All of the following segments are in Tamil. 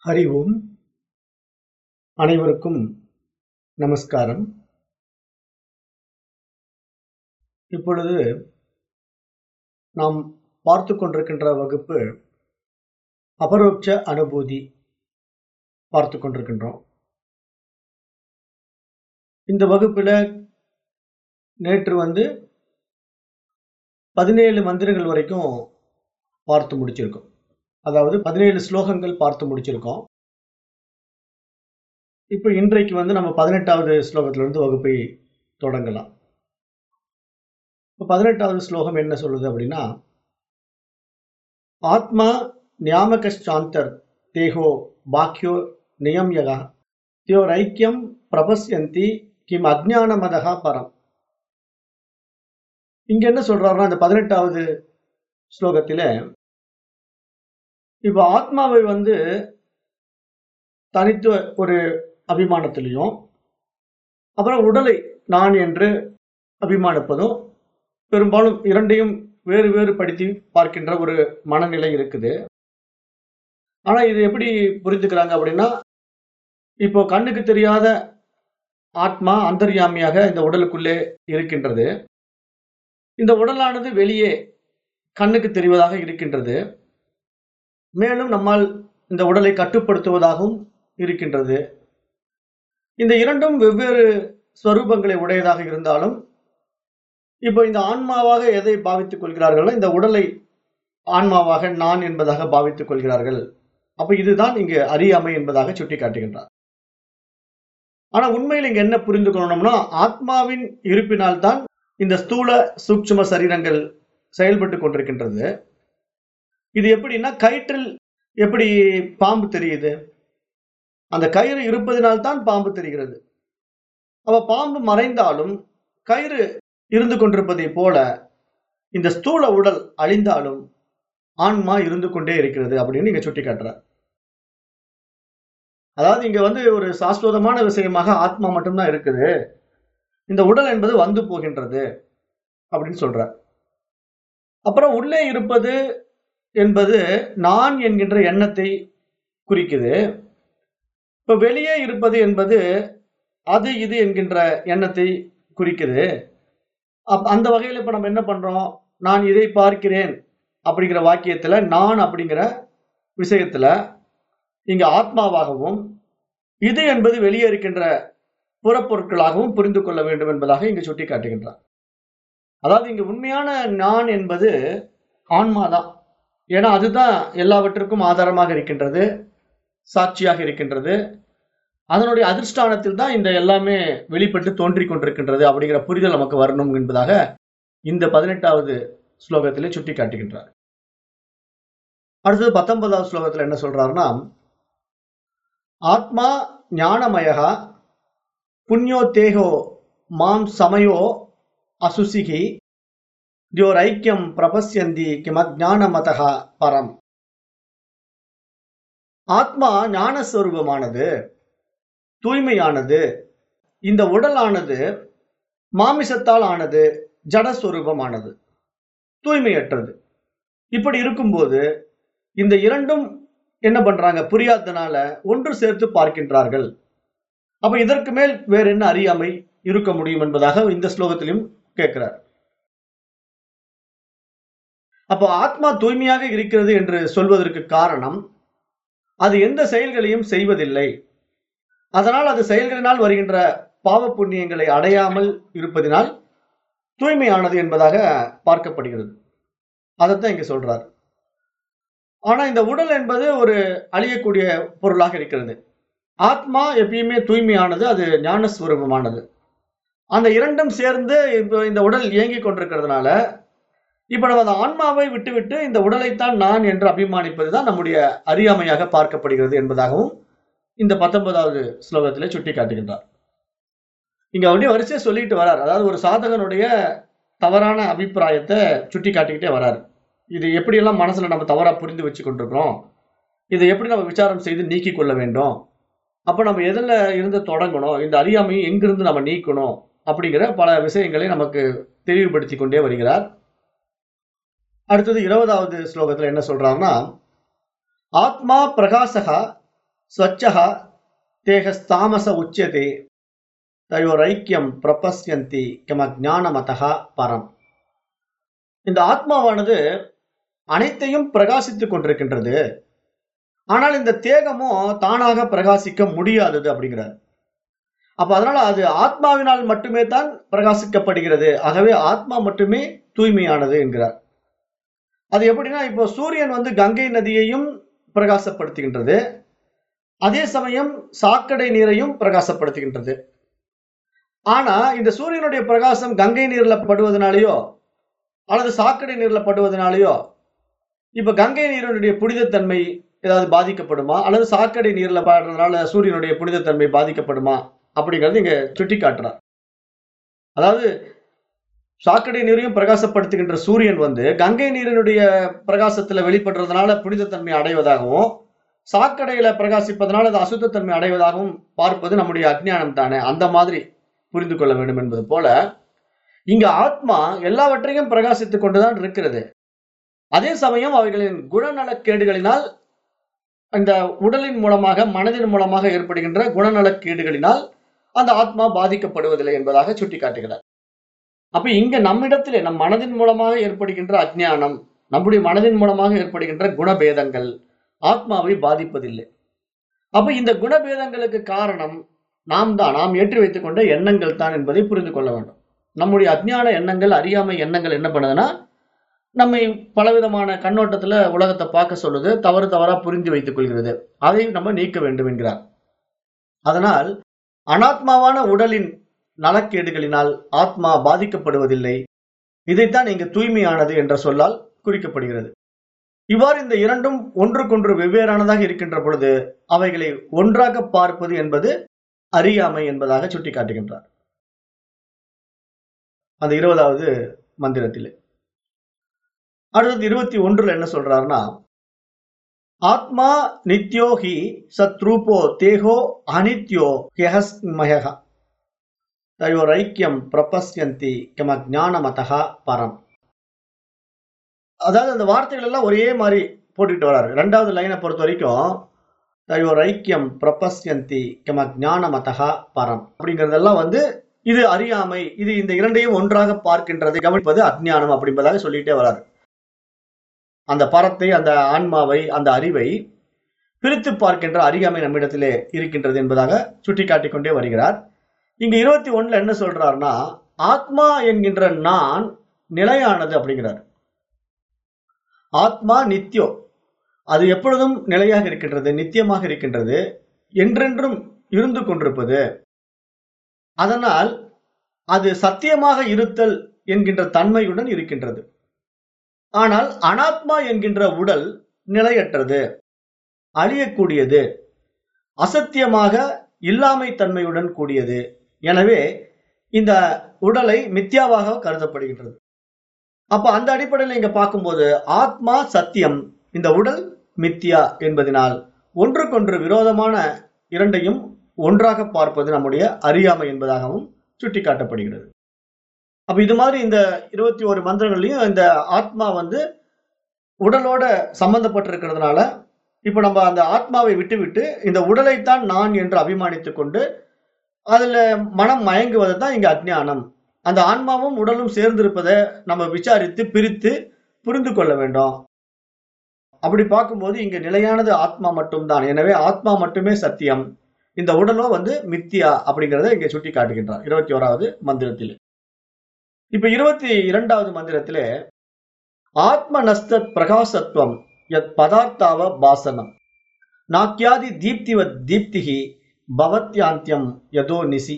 ஹரி ஓம் அனைவருக்கும் நமஸ்காரம் இப்பொழுது நாம் பார்த்து கொண்டிருக்கின்ற வகுப்பு அபரோக்ஷ அனுபூதி பார்த்து கொண்டிருக்கின்றோம் இந்த வகுப்புல நேற்று வந்து பதினேழு மந்திரங்கள் வரைக்கும் பார்த்து முடிச்சிருக்கோம் அதாவது பதினேழு ஸ்லோகங்கள் பார்த்து முடிச்சிருக்கோம் இப்போ இன்றைக்கு வந்து நம்ம பதினெட்டாவது ஸ்லோகத்திலிருந்து வகுப்பை தொடங்கலாம் இப்போ பதினெட்டாவது ஸ்லோகம் என்ன சொல்லுது அப்படின்னா ஆத்மா ஞாமகாந்தர் தேகோ பாக்கியோ நியம்யகா தியோரைக்கியம் பிரபஸ்யந்தி கிம் அஜ்ஞானமதகா பரம் இங்க என்ன சொல்றாருன்னா இந்த பதினெட்டாவது ஸ்லோகத்தில இப்போ ஆத்மாவை வந்து தனித்து ஒரு அபிமானத்திலையும் அப்புறம் உடலை நான் என்று அபிமானிப்பதும் பெரும்பாலும் இரண்டையும் வேறு வேறு படுத்தி பார்க்கின்ற ஒரு மனநிலை இருக்குது ஆனா இது எப்படி புரிஞ்சுக்கிறாங்க அப்படின்னா இப்போ கண்ணுக்கு தெரியாத ஆத்மா அந்தர்யாமியாக இந்த உடலுக்குள்ளே இருக்கின்றது இந்த உடலானது வெளியே கண்ணுக்கு தெரிவதாக இருக்கின்றது மேலும் நம்மால் இந்த உடலை கட்டுப்படுத்துவதாகவும் இருக்கின்றது இந்த இரண்டும் வெவ்வேறு ஸ்வரூபங்களை உடையதாக இருந்தாலும் இப்போ இந்த ஆன்மாவாக எதை பாவித்துக் கொள்கிறார்கள் இந்த உடலை ஆன்மாவாக நான் என்பதாக பாவித்துக் கொள்கிறார்கள் அப்ப இதுதான் இங்கு அறியாமை என்பதாக சுட்டி காட்டுகின்றார் ஆனா உண்மையில் இங்க என்ன புரிந்து கொள்ளணும்னா ஆத்மாவின் இருப்பினால்தான் இந்த ஸ்தூல சூட்சும சரீரங்கள் செயல்பட்டு கொண்டிருக்கின்றது இது எப்படின்னா கயிற்றில் எப்படி பாம்பு தெரியுது அந்த கயிறு இருப்பதினால்தான் பாம்பு தெரிகிறது அவ பாம்பு மறைந்தாலும் கயிறு இருந்து கொண்டிருப்பதை போல இந்த ஸ்தூல உடல் அழிந்தாலும் ஆன்மா இருந்து கொண்டே இருக்கிறது அப்படின்னு இங்க சுட்டி காட்டுறார் அதாவது இங்க வந்து ஒரு சாஸ்வதமான விஷயமாக ஆத்மா மட்டும்தான் இருக்குது இந்த உடல் என்பது வந்து போகின்றது அப்படின்னு சொல்றார் அப்புறம் உள்ளே இருப்பது என்பது நான் என்கின்ற எண்ணத்தை குறிக்குது இப்ப வெளியே இருப்பது என்பது அது இது என்கின்ற எண்ணத்தை குறிக்குது அப் அந்த வகையில் இப்ப நம்ம என்ன பண்றோம் நான் இதை பார்க்கிறேன் அப்படிங்கிற வாக்கியத்துல நான் அப்படிங்கிற விஷயத்துல இங்க ஆத்மாவாகவும் இது என்பது வெளியே இருக்கின்ற புறப்பொருட்களாகவும் புரிந்து கொள்ள வேண்டும் என்பதாக இங்கு சுட்டி காட்டுகின்றார் அதாவது இங்கு உண்மையான நான் என்பது ஆன்மாதான் ஏன்னா அதுதான் எல்லாவற்றுக்கும் ஆதாரமாக இருக்கின்றது சாட்சியாக இருக்கின்றது அதனுடைய அதிர்ஷ்டானத்தில் தான் இந்த எல்லாமே வெளிப்பட்டு தோன்றி கொண்டிருக்கின்றது அப்படிங்கிற புரிதல் நமக்கு வரணும் என்பதாக இந்த பதினெட்டாவது ஸ்லோகத்திலே சுட்டி காட்டுகின்றார் அடுத்தது பத்தொன்பதாவது ஸ்லோகத்தில் என்ன சொல்றாருன்னா ஆத்மா ஞானமயகா புண்ணியோ தேகோ மாம் சமயோ அசுசிகி தியோர் ஐக்கியம் பிரபஸ்யந்தி கிமஜானமதகா பரம் ஆத்மா ஞானஸ்வரூபமானது தூய்மையானது இந்த உடலானது மாமிசத்தால் ஆனது ஜடஸ்வரூபமானது தூய்மையற்றது இப்படி இருக்கும்போது இந்த இரண்டும் என்ன பண்றாங்க புரியாதனால ஒன்று சேர்த்து பார்க்கின்றார்கள் அப்ப இதற்கு மேல் வேற என்ன அறியாமை இருக்க முடியும் என்பதாக இந்த ஸ்லோகத்திலும் கேட்கிறார் அப்போ ஆத்மா தூய்மையாக இருக்கிறது என்று சொல்வதற்கு காரணம் அது எந்த செயல்களையும் செய்வதில்லை அதனால் அது செயல்களினால் வருகின்ற பாவ புண்ணியங்களை அடையாமல் இருப்பதினால் தூய்மையானது என்பதாக பார்க்கப்படுகிறது அதைத்தான் இங்க சொல்றார் ஆனா இந்த உடல் என்பது ஒரு அழியக்கூடிய பொருளாக இருக்கிறது ஆத்மா எப்பயுமே தூய்மையானது அது ஞானஸ்வரூபமானது அந்த இரண்டும் சேர்ந்து இப்போ இந்த உடல் இயங்கிக் கொண்டிருக்கிறதுனால இப்ப நம்ம அந்த ஆன்மாவை விட்டுவிட்டு இந்த உடலைத்தான் நான் என்று அபிமானிப்பது தான் நம்முடைய அறியாமையாக பார்க்கப்படுகிறது என்பதாகவும் இந்த பத்தொன்பதாவது ஸ்லோகத்திலே சுட்டி காட்டுகின்றார் இங்க அப்படியே வரிசையை சொல்லிட்டு வரார் அதாவது ஒரு சாதகனுடைய தவறான அபிப்பிராயத்தை சுட்டி காட்டிக்கிட்டே வராரு இது எப்படியெல்லாம் மனசுல நம்ம தவறா புரிந்து வச்சு கொண்டிருக்கிறோம் இதை எப்படி நம்ம விசாரம் செய்து நீக்கி கொள்ள வேண்டும் அப்ப நம்ம எதுல இருந்து தொடங்கணும் இந்த அறியாமையை எங்கிருந்து நம்ம நீக்கணும் அப்படிங்கிற பல விஷயங்களை நமக்கு தெளிவுபடுத்தி கொண்டே வருகிறார் அடுத்தது இருபதாவது ஸ்லோகத்துல என்ன சொல்றாருன்னா ஆத்மா பிரகாசகா ஸ்வச்சா தேகஸ்தாமச உச்சியதே தயோரைக்கியம் பிரபஸ்யந்தி கம ஞானமதா பரம் இந்த ஆத்மாவானது அனைத்தையும் பிரகாசித்துக் கொண்டிருக்கின்றது ஆனால் இந்த தேகமும் தானாக பிரகாசிக்க முடியாதது அப்படிங்கிறார் அப்ப அதனால அது ஆத்மாவினால் மட்டுமே தான் பிரகாசிக்கப்படுகிறது ஆகவே ஆத்மா மட்டுமே தூய்மையானது என்கிறார் அது எப்படின்னா இப்போ சூரியன் வந்து கங்கை நதியையும் பிரகாசப்படுத்துகின்றது அதே சமயம் சாக்கடை நீரையும் பிரகாசப்படுத்துகின்றது ஆனா இந்த சூரியனுடைய பிரகாசம் கங்கை நீர்ல படுவதனாலேயோ அல்லது சாக்கடை நீர்ல படுவதனாலேயோ இப்ப கங்கை நீரினுடைய புனிதத்தன்மை ஏதாவது பாதிக்கப்படுமா அல்லது சாக்கடை நீர்ல பாடுறதுனால சூரியனுடைய புனிதத்தன்மை பாதிக்கப்படுமா அப்படிங்கிறது இங்க சுட்டி காட்டுறார் அதாவது சாக்கடை நீரையும் பிரகாசப்படுத்துகின்ற சூரியன் வந்து கங்கை நீரினுடைய பிரகாசத்துல வெளிப்படுறதுனால புனிதத்தன்மை அடைவதாகவும் சாக்கடையில பிரகாசிப்பதனால அது அசுத்தத்தன்மை அடைவதாகவும் பார்ப்பது நம்முடைய அஜ்ஞானம் தானே அந்த மாதிரி புரிந்து கொள்ள வேண்டும் என்பது போல இங்க ஆத்மா எல்லாவற்றையும் பிரகாசித்துக் கொண்டுதான் இருக்கிறது அதே சமயம் அவைகளின் குணநலக்கேடுகளினால் அந்த உடலின் மூலமாக மனதின் மூலமாக ஏற்படுகின்ற குணநலக்கேடுகளினால் அந்த ஆத்மா பாதிக்கப்படுவதில்லை என்பதாக சுட்டிக்காட்டுகிறார் அப்ப இங்க நம்மிடத்திலே நம் மனதின் மூலமாக ஏற்படுகின்ற அஜ்ஞானம் நம்முடைய மனதின் மூலமாக ஏற்படுகின்ற குணபேதங்கள் ஆத்மாவை பாதிப்பதில்லை அப்ப இந்த குணபேதங்களுக்கு காரணம் நாம் தான் நாம் ஏற்றி வைத்துக் கொண்ட எண்ணங்கள் தான் என்பதை புரிந்து கொள்ள வேண்டும் நம்முடைய அஜ்ஞான எண்ணங்கள் அறியாமை எண்ணங்கள் என்ன பண்ணுதுன்னா நம்மை பலவிதமான கண்ணோட்டத்துல உலகத்தை பார்க்க சொல்லுது தவறு தவறா புரிந்து வைத்துக் கொள்கிறது அதை நம்ம நீக்க வேண்டும் என்கிறார் அதனால் அனாத்மாவான உடலின் நலக்கேடுகளினால் ஆத்மா பாதிக்கப்படுவதில்லை இதைத்தான் இங்கு தூய்மையானது என்ற சொல்லால் குறிக்கப்படுகிறது இவ்வாறு இந்த இரண்டும் ஒன்றுக்கொன்று வெவ்வேறானதாக இருக்கின்ற பொழுது அவைகளை ஒன்றாக பார்ப்பது என்பது அறியாமை என்பதாக சுட்டிக்காட்டுகின்றார் அந்த இருபதாவது மந்திரத்திலே அடுத்தது இருபத்தி ஒன்றுல என்ன சொல்றாருன்னா ஆத்மா நித்யோ ஹி சத்ரூபோ தேகோ அனித்யோ ஹெஹஸ்மயக தயோர் ஐக்கியம் பிரபஸ்யந்தி கம ஞானமதா பரம் அதாவது அந்த வார்த்தைகள் எல்லாம் ஒரே மாதிரி போட்டுக்கிட்டு வராரு ரெண்டாவது லைனை பொறுத்த வரைக்கும் தயோர் ஐக்கியம் பிரபஸ்யந்தி கம ஞானமதா பரம் அப்படிங்கறதெல்லாம் வந்து இது அறியாமை இது இந்த இரண்டையும் ஒன்றாக பார்க்கின்றது கவனிப்பது அஜ்ஞானம் அப்படின்பதாக சொல்லிட்டே வராரு அந்த பரத்தை அந்த ஆன்மாவை அந்த அறிவை பிரித்து பார்க்கின்ற அறியாமை நம்மிடத்திலே இருக்கின்றது என்பதாக சுட்டிக்காட்டிக் கொண்டே வருகிறார் இங்க இருபத்தி ஒண்ணுல என்ன சொல்றாருன்னா ஆத்மா என்கின்ற நான் நிலையானது அப்படிங்கிறார் ஆத்மா நித்தியோ அது எப்பொழுதும் நிலையாக இருக்கின்றது நித்தியமாக இருக்கின்றது என்றென்றும் இருந்து கொண்டிருப்பது அதனால் அது சத்தியமாக இருத்தல் என்கின்ற தன்மையுடன் இருக்கின்றது ஆனால் அனாத்மா என்கின்ற உடல் நிலையற்றது அழியக்கூடியது அசத்தியமாக இல்லாமை தன்மையுடன் கூடியது எனவே இந்த உடலை மித்யாவாக கருதப்படுகின்றது அப்ப அந்த அடிப்படையில் இங்க பார்க்கும்போது ஆத்மா சத்தியம் இந்த உடல் மித்யா என்பதனால் ஒன்றுக்கொன்று விரோதமான இரண்டையும் ஒன்றாக பார்ப்பது நம்முடைய அறியாமை என்பதாகவும் சுட்டிக்காட்டப்படுகிறது அப்ப இது மாதிரி இந்த இருபத்தி ஒரு மந்திரங்கள்லயும் இந்த ஆத்மா வந்து உடலோட சம்பந்தப்பட்டிருக்கிறதுனால இப்ப நம்ம அந்த ஆத்மாவை விட்டுவிட்டு இந்த உடலைத்தான் நான் என்று அபிமானித்துக் கொண்டு அதுல மனம் மயங்குவது தான் இங்க அஜ்ஞானம் அந்த ஆன்மாவும் உடலும் சேர்ந்திருப்பதை நம்ம விசாரித்து பிரித்து புரிந்து கொள்ள வேண்டும் அப்படி பார்க்கும்போது இங்க நிலையானது ஆத்மா மட்டும்தான் எனவே ஆத்மா மட்டுமே சத்தியம் இந்த உடலோ வந்து மித்தியா அப்படிங்கிறத இங்க சுட்டி காட்டுகின்றார் இருபத்தி ஓராவது மந்திரத்தில் இப்ப இருபத்தி இரண்டாவது மந்திரத்திலே ஆத்ம நஸ்த பிரகாசத்துவம் யத் பதார்த்தாவ பாசனம் நாக்கியாதி தீப்திவத் தீப்திகி பவத்யாந்தியம் யதோ நிசி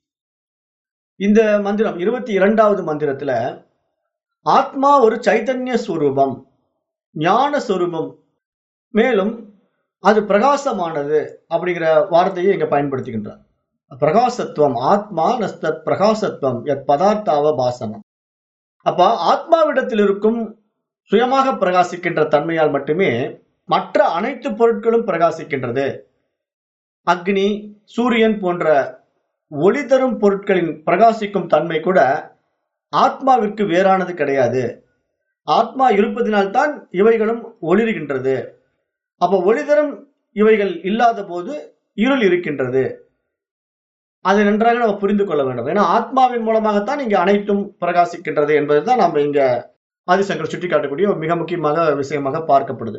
இந்த மந்திரம் இருபத்தி இரண்டாவது மந்திரத்துல ஆத்மா ஒரு சைத்தன்ய ஸ்வரூபம் ஞான ஸ்வரூபம் மேலும் அது பிரகாசமானது அப்படிங்கிற வார்த்தையை இங்க பயன்படுத்துகின்றார் பிரகாசத்துவம் ஆத்மா நஸ்த பிரகாசத்துவம் எத் பதார்த்தாவ பாசனம் அப்ப ஆத்மாவிடத்தில் இருக்கும் சுயமாக பிரகாசிக்கின்ற தன்மையால் மட்டுமே மற்ற அனைத்து பொருட்களும் பிரகாசிக்கின்றது அக்னி சூரியன் போன்ற ஒளி தரும் பொருட்களின் பிரகாசிக்கும் தன்மை கூட ஆத்மாவிற்கு வேறானது கிடையாது ஆத்மா இருப்பதினால்தான் இவைகளும் ஒளிர்கின்றது அப்ப ஒளி தரும் இவைகள் இல்லாத போது இருள் இருக்கின்றது அதை நன்றாக நம்ம புரிந்து கொள்ள வேண்டும் ஏன்னா ஆத்மாவின் மூலமாகத்தான் இங்க அனைத்தும் பிரகாசிக்கின்றது என்பதுதான் நம்ம இங்க ஆதிசங்கர் சுட்டி காட்டக்கூடிய ஒரு மிக முக்கியமாக விஷயமாக பார்க்கப்படுது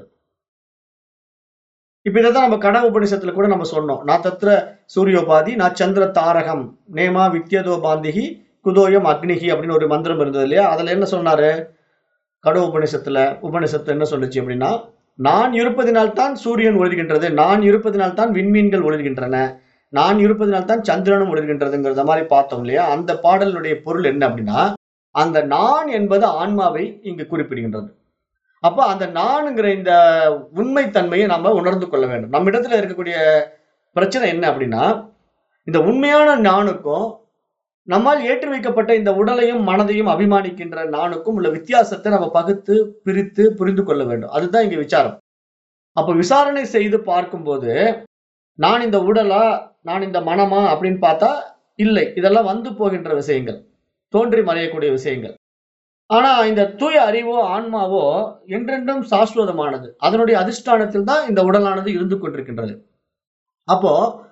இப்ப இதைதான் நம்ம கட உபனிஷத்துல கூட நம்ம சொன்னோம் நான் தத்ர சூரியோபாதி நான் சந்திர தாரகம் நேமா வித்யதோ பாந்திகி குதோயம் அக்னிகி அப்படின்னு ஒரு மந்திரம் இருந்தது இல்லையா அதுல என்ன சொன்னாரு கட உபனிஷத்துல உபனிஷத்து என்ன சொல்லுச்சு அப்படின்னா நான் இருப்பதினால் தான் சூரியன் ஒளிர்கின்றது நான் இருப்பதினால் தான் விண்மீன்கள் ஒளிர்கின்றன நான் இருப்பதினால் தான் சந்திரனும் ஒளிர்கின்றதுங்கிறத மாதிரி பார்த்தோம் இல்லையா அந்த பாடலுடைய பொருள் என்ன அப்படின்னா அந்த நான் என்பது ஆன்மாவை இங்கு குறிப்பிடுகின்றது அப்ப அந்த நான்ங்கிற இந்த உண்மைத்தன்மையை நம்ம உணர்ந்து கொள்ள வேண்டும் நம்ம இடத்துல இருக்கக்கூடிய பிரச்சனை என்ன அப்படின்னா இந்த உண்மையான நானுக்கும் நம்மால் ஏற்றி வைக்கப்பட்ட இந்த உடலையும் மனதையும் அபிமானிக்கின்ற நானுக்கும் உள்ள வித்தியாசத்தை நம்ம பகுத்து பிரித்து புரிந்து கொள்ள வேண்டும் அதுதான் இங்க விசாரம் அப்ப விசாரணை செய்து பார்க்கும்போது நான் இந்த உடலா நான் இந்த மனமா அப்படின்னு பார்த்தா இல்லை இதெல்லாம் வந்து போகின்ற விஷயங்கள் தோன்றி மறையக்கூடிய விஷயங்கள் ஆனா இந்த தூய அறிவோ ஆன்மாவோ என்றென்றும் சாஸ்வதமானது அதனுடைய அதிஷ்டானத்தில் தான் இந்த உடலானது இருந்து கொண்டிருக்கின்றது அப்போ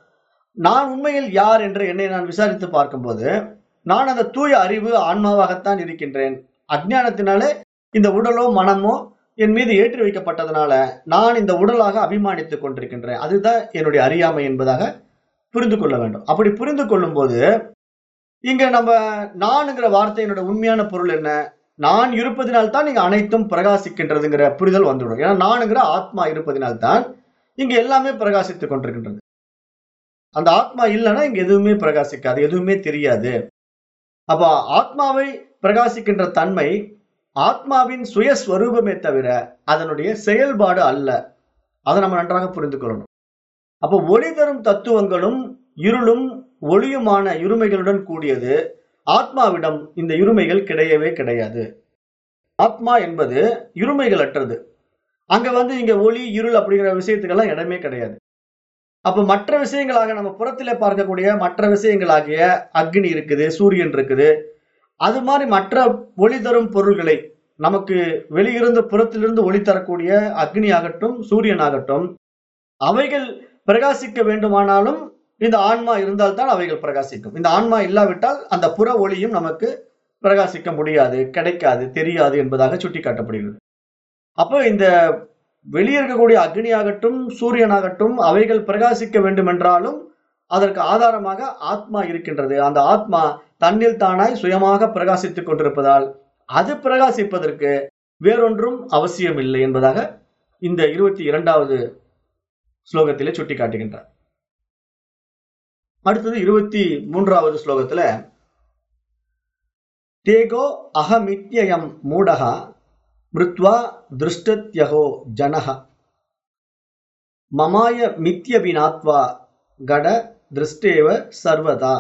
நான் உண்மையில் யார் என்று என்னை நான் விசாரித்து பார்க்கும்போது நான் அந்த தூய அறிவு ஆன்மாவாகத்தான் இருக்கின்றேன் அஜ்ஞானத்தினாலே இந்த உடலோ மனமோ என் மீது ஏற்றி வைக்கப்பட்டதுனால நான் இந்த உடலாக அபிமானித்துக் கொண்டிருக்கின்றேன் அதுதான் என்னுடைய அறியாமை என்பதாக புரிந்து கொள்ள வேண்டும் அப்படி புரிந்து கொள்ளும் போது இங்க நம்ம நான்ங்கிற வார்த்தையினோட உண்மையான பொருள் என்ன நான் இருப்பதினால் தான் இங்க அனைத்தும் பிரகாசிக்கின்றதுங்கிற புரிதல் வந்துவிடும் ஏன்னா நானுங்கிற ஆத்மா இருப்பதினால் தான் இங்க எல்லாமே பிரகாசித்துக் கொண்டிருக்கின்றது அந்த ஆத்மா இல்லைன்னா இங்க எதுவுமே பிரகாசிக்காது எதுவுமே தெரியாது அப்ப ஆத்மாவை பிரகாசிக்கின்ற தன்மை ஆத்மாவின் சுயஸ்வரூபமே தவிர அதனுடைய செயல்பாடு அல்ல அதை நம்ம நன்றாக புரிந்து கொள்ளணும் அப்போ ஒளி தரும் தத்துவங்களும் இருளும் ஒளியுமான இருமைகளுடன் கூடியது ஆத்மாவிடம் இந்த இருமைகள் கிடையவே கிடையாது ஆத்மா என்பது இருமைகள் அற்றது அங்க வந்து இங்க ஒளி இருள் அப்படிங்கிற விஷயத்துக்கெல்லாம் இடமே கிடையாது அப்ப மற்ற விஷயங்களாக நம்ம புறத்திலே பார்க்கக்கூடிய மற்ற விஷயங்களாகிய அக்னி இருக்குது சூரியன் இருக்குது அது மாதிரி மற்ற ஒளி தரும் பொருள்களை நமக்கு வெளியிருந்து புறத்திலிருந்து ஒளி தரக்கூடிய அக்னி ஆகட்டும் சூரியன் ஆகட்டும் அவைகள் பிரகாசிக்க வேண்டுமானாலும் இந்த ஆன்மா இருந்தால்தான் அவைகள் பிரகாசிக்கும் இந்த ஆன்மா இல்லாவிட்டால் அந்த புற ஒளியும் நமக்கு பிரகாசிக்க முடியாது கிடைக்காது தெரியாது என்பதாக சுட்டிக்காட்டப்படுகிறது அப்போ இந்த வெளியே இருக்கக்கூடிய அக்னி ஆகட்டும் சூரியனாகட்டும் அவைகள் பிரகாசிக்க வேண்டும் என்றாலும் அதற்கு ஆதாரமாக ஆத்மா இருக்கின்றது அந்த ஆத்மா தன்னில் தானாய் சுயமாக பிரகாசித்துக் கொண்டிருப்பதால் அது பிரகாசிப்பதற்கு வேறொன்றும் அவசியம் இல்லை என்பதாக இந்த இருபத்தி இரண்டாவது ஸ்லோகத்திலே சுட்டி காட்டுகின்றார் அடுத்தது இருபத்தி மூன்றாவது ஸ்லோகத்துல தேகோ அகமித்யயம் மூடகா மிருத்வா திருஷ்டத்யகோ ஜனக மமாய மித்யபினாத்வா கட திருஷ்டேவ சர்வதா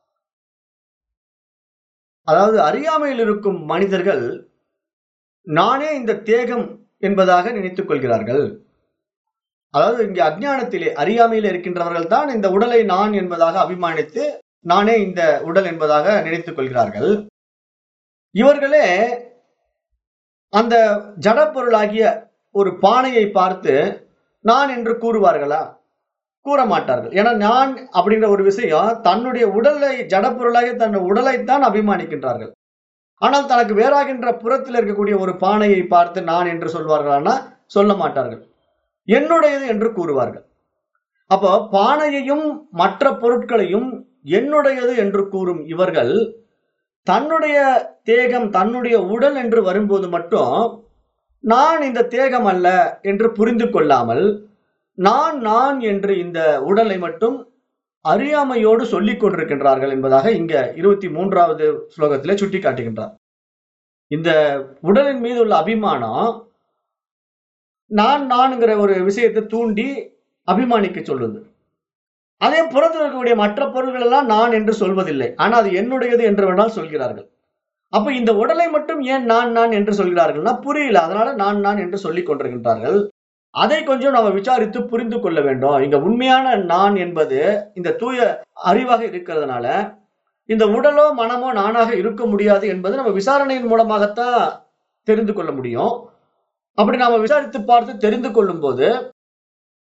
அதாவது அறியாமையில் இருக்கும் மனிதர்கள் நானே இந்த தேகம் என்பதாக நினைத்துக் கொள்கிறார்கள் அதாவது இங்கே அஜ்ஞானத்திலே அறியாமையில் இருக்கின்றவர்கள் தான் இந்த உடலை நான் என்பதாக அபிமானித்து நானே இந்த உடல் என்பதாக நினைத்துக் கொள்கிறார்கள் இவர்களே அந்த ஜடப்பொருளாகிய ஒரு பானையை பார்த்து நான் என்று கூறுவார்களா கூற மாட்டார்கள் ஏன்னா நான் அப்படிங்கிற ஒரு விஷயம் தன்னுடைய உடலை ஜடப்பொருளாகிய தன் உடலைத்தான் அபிமானிக்கின்றார்கள் ஆனால் தனக்கு வேறாகின்ற புறத்தில் இருக்கக்கூடிய ஒரு பானையை பார்த்து நான் என்று சொல்வார்களானா சொல்ல மாட்டார்கள் என்னுடையது என்று கூறுவார்கள் அப்போ பானையையும் மற்ற பொருட்களையும் என்னுடையது என்று கூறும் இவர்கள் தன்னுடைய தேகம் தன்னுடைய உடல் என்று வரும்போது மட்டும் நான் இந்த தேகம் அல்ல என்று புரிந்து கொள்ளாமல் நான் நான் என்று இந்த உடலை மட்டும் அறியாமையோடு சொல்லிக் கொண்டிருக்கின்றார்கள் என்பதாக இங்க இருபத்தி மூன்றாவது ஸ்லோகத்திலே சுட்டி காட்டுகின்றார் இந்த உடலின் மீது உள்ள அபிமானம் நான் நான்ங்கிற ஒரு விஷயத்தை தூண்டி அபிமானிக்க சொல்லுது அதே புறத்தில் இருக்கக்கூடிய மற்ற பொருள்கள் எல்லாம் நான் என்று சொல்வதில்லை ஆனா அது என்னுடையது என்று வேணால் சொல்கிறார்கள் அப்ப இந்த உடலை மட்டும் ஏன் நான் நான் என்று சொல்கிறார்கள்னா புரியல அதனால நான் நான் என்று சொல்லிக் கொண்டிருக்கின்றார்கள் அதை கொஞ்சம் நம்ம விசாரித்து புரிந்து கொள்ள வேண்டும் இங்க உண்மையான நான் என்பது இந்த தூய அறிவாக இருக்கிறதுனால இந்த உடலோ மனமோ நானாக இருக்க முடியாது என்பது நம்ம விசாரணையின் மூலமாகத்தான் தெரிந்து கொள்ள முடியும் அப்படி நாம விசாரித்து பார்த்து தெரிந்து கொள்ளும் போது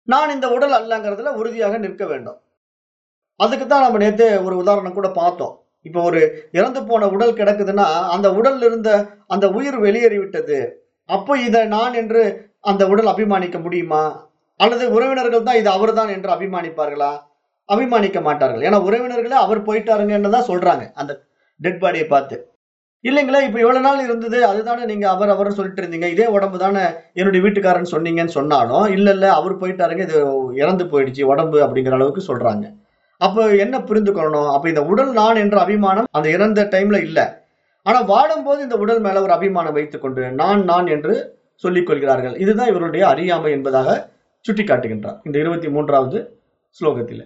நான் இந்த உடல் அல்லங்கிறதுல உறுதியாக நிற்க வேண்டும் அதுக்கு தான் நம்ம நேத்து ஒரு உதாரணம் கூட பார்த்தோம் இப்போ ஒரு இறந்து போன உடல் கிடக்குதுன்னா அந்த உடல்ல இருந்த அந்த உயிர் வெளியேறி விட்டது அப்போ இதை நான் என்று அந்த உடல் அபிமானிக்க முடியுமா அல்லது உறவினர்கள் தான் இது அவர்தான் என்று அபிமானிப்பார்களா அபிமானிக்க மாட்டார்கள் ஏன்னா உறவினர்களே அவர் போயிட்டாருங்கன்னு தான் சொல்றாங்க அந்த டெட் பாடியை பார்த்து இல்லைங்களே இப்ப இவ்வளவு நாள் இருந்தது அதுதானே நீங்க அவர் அவர் சொல்லிட்டு இருந்தீங்க இதே உடம்பு தானே என்னுடைய வீட்டுக்காரன் சொன்னீங்கன்னு சொன்னாலும் இல்ல இல்ல அவர் போயிட்டாருங்க இது இறந்து போயிடுச்சு உடம்பு அப்படிங்கிற அளவுக்கு சொல்றாங்க அப்ப என்ன புரிந்து கொள்ளணும் அப்ப இந்த உடல் நான் என்ற அபிமானம் அந்த இறந்த டைம்ல இல்ல ஆனா வாடும்போது இந்த உடல் மேல ஒரு அபிமானம் வைத்துக்கொண்டு நான் நான் என்று சொல்லிக் கொள்கிறார்கள் இதுதான் இவருடைய அறியாமை என்பதாக சுட்டி காட்டுகின்றார் இந்த இருபத்தி மூன்றாவது ஸ்லோகத்தில்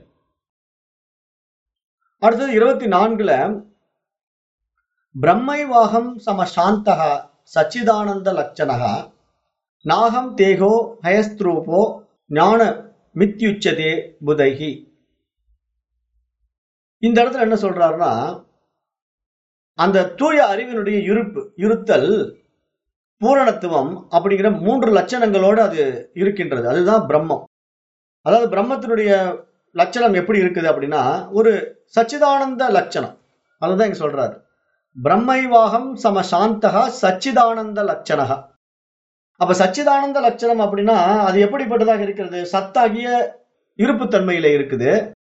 அடுத்தது இருபத்தி நான்குல பிரம்மைவாகம் சம சாந்தக சச்சிதானந்த லட்சணக நாகம் தேகோ ஹயஸ்திரூபோ ஞான மித்யுச்சதே புதைகி இந்த இடத்துல என்ன சொல்றாருன்னா அந்த தூய அறிவினுடைய இருப்பு இருத்தல் பூரணத்துவம் அப்படிங்கிற மூன்று லட்சணங்களோடு அது இருக்கின்றது அதுதான் பிரம்மம் அதாவது பிரம்மத்தினுடைய லட்சணம் எப்படி இருக்குது அப்படின்னா ஒரு சச்சிதானந்த லட்சணம் அதுதான் இங்க சொல்றாரு பிரம்மைவாகம் சம சாந்தகா சச்சிதானந்த லட்சணகா அப்ப சச்சிதானந்த லட்சணம் அப்படின்னா அது எப்படிப்பட்டதாக இருக்கிறது சத்தாகிய இருப்புத்தன்மையில இருக்குது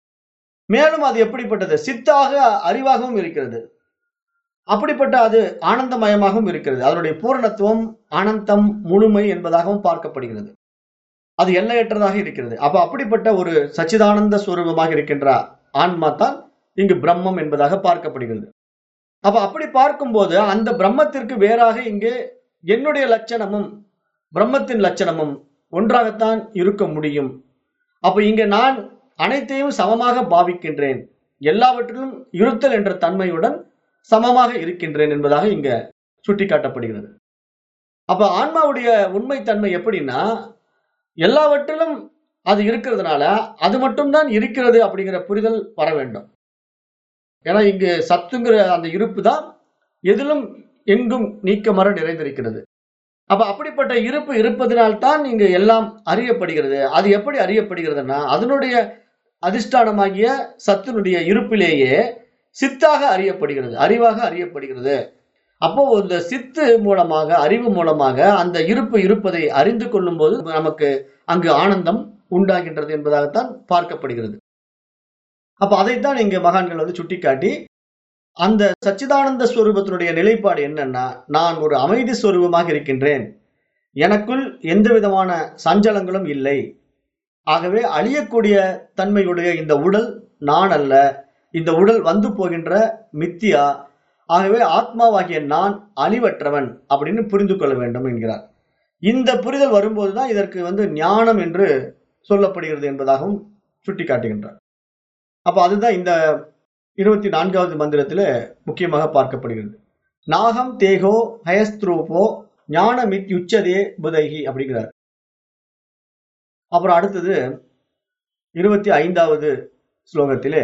மேலும் அது எப்படிப்பட்டது சித்தாக அறிவாகவும் இருக்கிறது அப்படிப்பட்ட அது ஆனந்தமயமாகவும் இருக்கிறது அதனுடைய பூரணத்துவம் ஆனந்தம் முழுமை என்பதாகவும் பார்க்கப்படுகிறது அது எல்லையற்றதாக இருக்கிறது அப்ப அப்படிப்பட்ட ஒரு சச்சிதானந்த ஸ்வரூபமாக இருக்கின்ற ஆன்மா தான் இங்கு பிரம்மம் என்பதாக பார்க்கப்படுகிறது அப்ப அப்படி பார்க்கும்போது அந்த பிரம்மத்திற்கு வேறாக இங்கே என்னுடைய லட்சணமும் பிரம்மத்தின் லட்சணமும் ஒன்றாகத்தான் இருக்க முடியும் அப்ப இங்க நான் அனைத்தையும் சமமாக பாவிக்கின்றேன் எல்லாவற்றிலும் இருத்தல் என்ற தன்மையுடன் சமமாக இருக்கின்றேன் என்பதாக இங்க சுட்டிக்காட்டப்படுகிறது அப்ப ஆன்மாவுடைய உண்மைத்தன்மை எப்படின்னா எல்லாவற்றிலும் அது இருக்கிறதுனால அது மட்டும்தான் இருக்கிறது அப்படிங்கிற புரிதல் வர வேண்டும் ஏன்னா இங்கு சத்துங்கிற அந்த இருப்பு தான் எதிலும் எங்கும் நீக்கமர நிறைந்திருக்கிறது அப்ப அப்படிப்பட்ட இருப்பு இருப்பதனால்தான் இங்கு எல்லாம் அறியப்படுகிறது அது எப்படி அறியப்படுகிறதுனா அதனுடைய அதிஷ்டானமாகிய சத்தினுடைய இருப்பிலேயே சித்தாக அறியப்படுகிறது அறிவாக அறியப்படுகிறது அப்போ இந்த சித்து மூலமாக அறிவு மூலமாக அந்த இருப்பு இருப்பதை அறிந்து கொள்ளும் போது நமக்கு அங்கு ஆனந்தம் உண்டாகின்றது என்பதாகத்தான் பார்க்கப்படுகிறது அப்ப அதைத்தான் இங்க மகான்கள் வந்து சுட்டிக்காட்டி அந்த சச்சிதானந்த ஸ்வரூபத்தினுடைய நிலைப்பாடு என்னன்னா நான் ஒரு அமைதி ஸ்வரூபமாக இருக்கின்றேன் எனக்குள் எந்த விதமான சஞ்சலங்களும் இல்லை ஆகவே அழியக்கூடிய தன்மையுடைய இந்த உடல் நான் அல்ல இந்த உடல் வந்து போகின்ற மித்தியா ஆகவே ஆத்மாவாகிய நான் அழிவற்றவன் அப்படின்னு புரிந்து கொள்ள வேண்டும் என்கிறார் இந்த புரிதல் வரும்போதுதான் இதற்கு வந்து ஞானம் என்று சொல்லப்படுகிறது என்பதாகவும் சுட்டிக்காட்டுகின்றார் அப்ப அதுதான் இந்த இருபத்தி நான்காவது மந்திரத்துல முக்கியமாக பார்க்கப்படுகிறது நாகம் தேகோ ஹயஸ்த்ரூபோ ஞான மித் யுச்சதே புதைகி அப்படிங்கிறார் அப்புறம் அடுத்தது இருபத்தி ஐந்தாவது ஸ்லோகத்திலே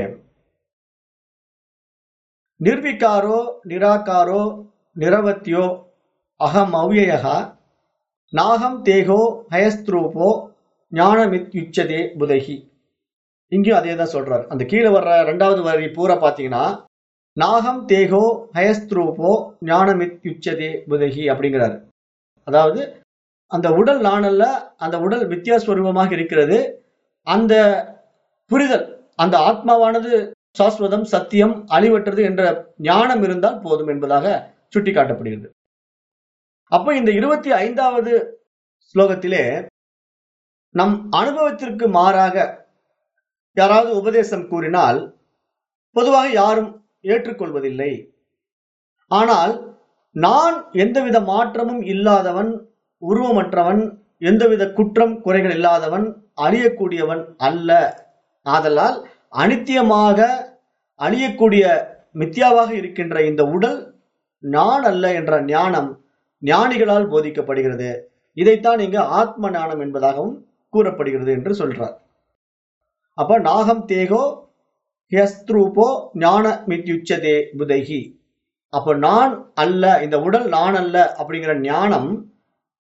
நிர்விகாரோ நிராகாரோ நிரவத்தியோ அகம் அவ்யயகா நாகம் தேகோ ஹயஸ்த்ரூபோ ஞானமித் யுச்சதே புதைகி இங்கேயும் அதே தான் சொல்றாரு அந்த கீழே வர்ற ரெண்டாவது வரி பூரா பார்த்தீங்கன்னா நாகம் தேகோ ஹயஸ்த்ரூபோ ஞானமித் யுச்சதே புதைகி அப்படிங்கிறாரு அதாவது அந்த உடல் நானல்ல அந்த உடல் வித்தியாஸ்வரூபமாக இருக்கிறது அந்த புரிதல் அந்த ஆத்மாவானது சாஸ்வதம் சத்தியம் அழிவற்றது என்ற ஞானம் இருந்தால் போதும் என்பதாக சுட்டிக்காட்டப்படுகிறது அப்போ இந்த இருபத்தி ஐந்தாவது ஸ்லோகத்திலே நம் அனுபவத்திற்கு மாறாக யாராவது உபதேசம் கூறினால் பொதுவாக யாரும் ஏற்றுக்கொள்வதில்லை ஆனால் நான் எந்தவித மாற்றமும் இல்லாதவன் உருவமற்றவன் எந்தவித குற்றம் குறைகள் இல்லாதவன் அழியக்கூடியவன் அல்ல ஆதலால் அனித்தியமாக அழியக்கூடிய மித்யாவாக இருக்கின்ற இந்த உடல் நான் அல்ல என்ற ஞானம் ஞானிகளால் போதிக்கப்படுகிறது இதைத்தான் இங்கு ஆத்ம ஞானம் என்பதாகவும் கூறப்படுகிறது என்று சொல்றார் அப்ப நாகம் தேகோ ஹியஸ்த்ரூபோ ஞான மித்யுச்சதே புதைகி அப்ப நான் அல்ல இந்த உடல் நான் அல்ல அப்படிங்கிற ஞானம்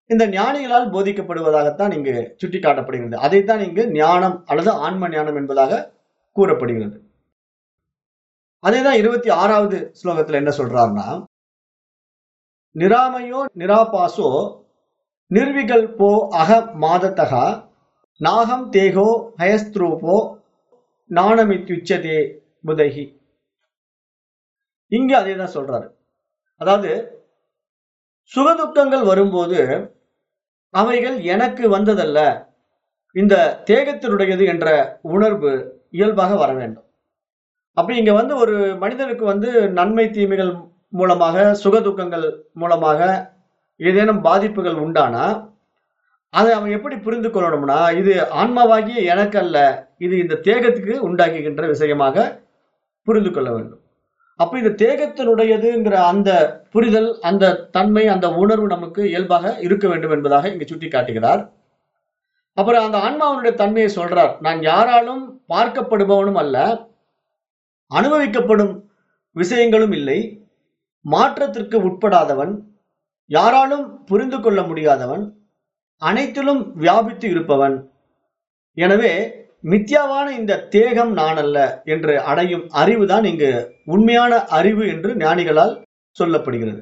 இந்த ஞானிகளால் போதிக்கப்படுவதாகத்தான் இங்கு சுட்டிக்காட்டப்படுகிறது அதைத்தான் இங்கு ஞானம் அல்லது ஆன்ம ஞானம் என்பதாக கூறப்படுகிறது அதேதான் இருபத்தி ஆறாவது ஸ்லோகத்துல என்ன சொல்றாருன்னா நிராமயோ நிராபாசோ நிர்விகல்போ அக மாதத்தகா நாகம் தேகோ ஹயஸ்திரூபோ நாணமித்யுச்சதே புதகி இங்க அதே தான் சொல்றாரு அதாவது சுகதுக்கங்கள் வரும்போது அவைகள் எனக்கு வந்ததல்ல இந்த தேகத்தினுடையது என்ற உணர்வு இயல்பாக வர வேண்டும் அப்படி இங்க வந்து ஒரு மனிதனுக்கு வந்து நன்மை தீமைகள் மூலமாக சுகதுக்கங்கள் மூலமாக ஏதேனும் பாதிப்புகள் உண்டானா அதை அவன் எப்படி புரிந்து கொள்ளணும்னா இது ஆன்மாவாகிய எனக்கு அல்ல இது இந்த தேகத்துக்கு உண்டாக்குகின்ற விஷயமாக புரிந்து கொள்ள வேண்டும் அப்ப இந்த தேகத்தினுடையதுங்கிற அந்த புரிதல் அந்த தன்மை அந்த உணர்வு நமக்கு இயல்பாக இருக்க வேண்டும் என்பதாக இங்கு சுட்டி காட்டுகிறார் அப்புறம் அந்த ஆன்மாவனுடைய தன்மையை சொல்றார் நான் யாராலும் பார்க்கப்படுபவனும் அல்ல அனுபவிக்கப்படும் விஷயங்களும் இல்லை மாற்றத்திற்கு உட்படாதவன் யாராலும் புரிந்து கொள்ள முடியாதவன் அனைத்திலும் வியாபித்து இருப்பவன் எனவே மித்யாவான இந்த தேகம் நான் அல்ல என்று அடையும் அறிவுதான் இங்கு உண்மையான அறிவு என்று ஞானிகளால் சொல்லப்படுகிறது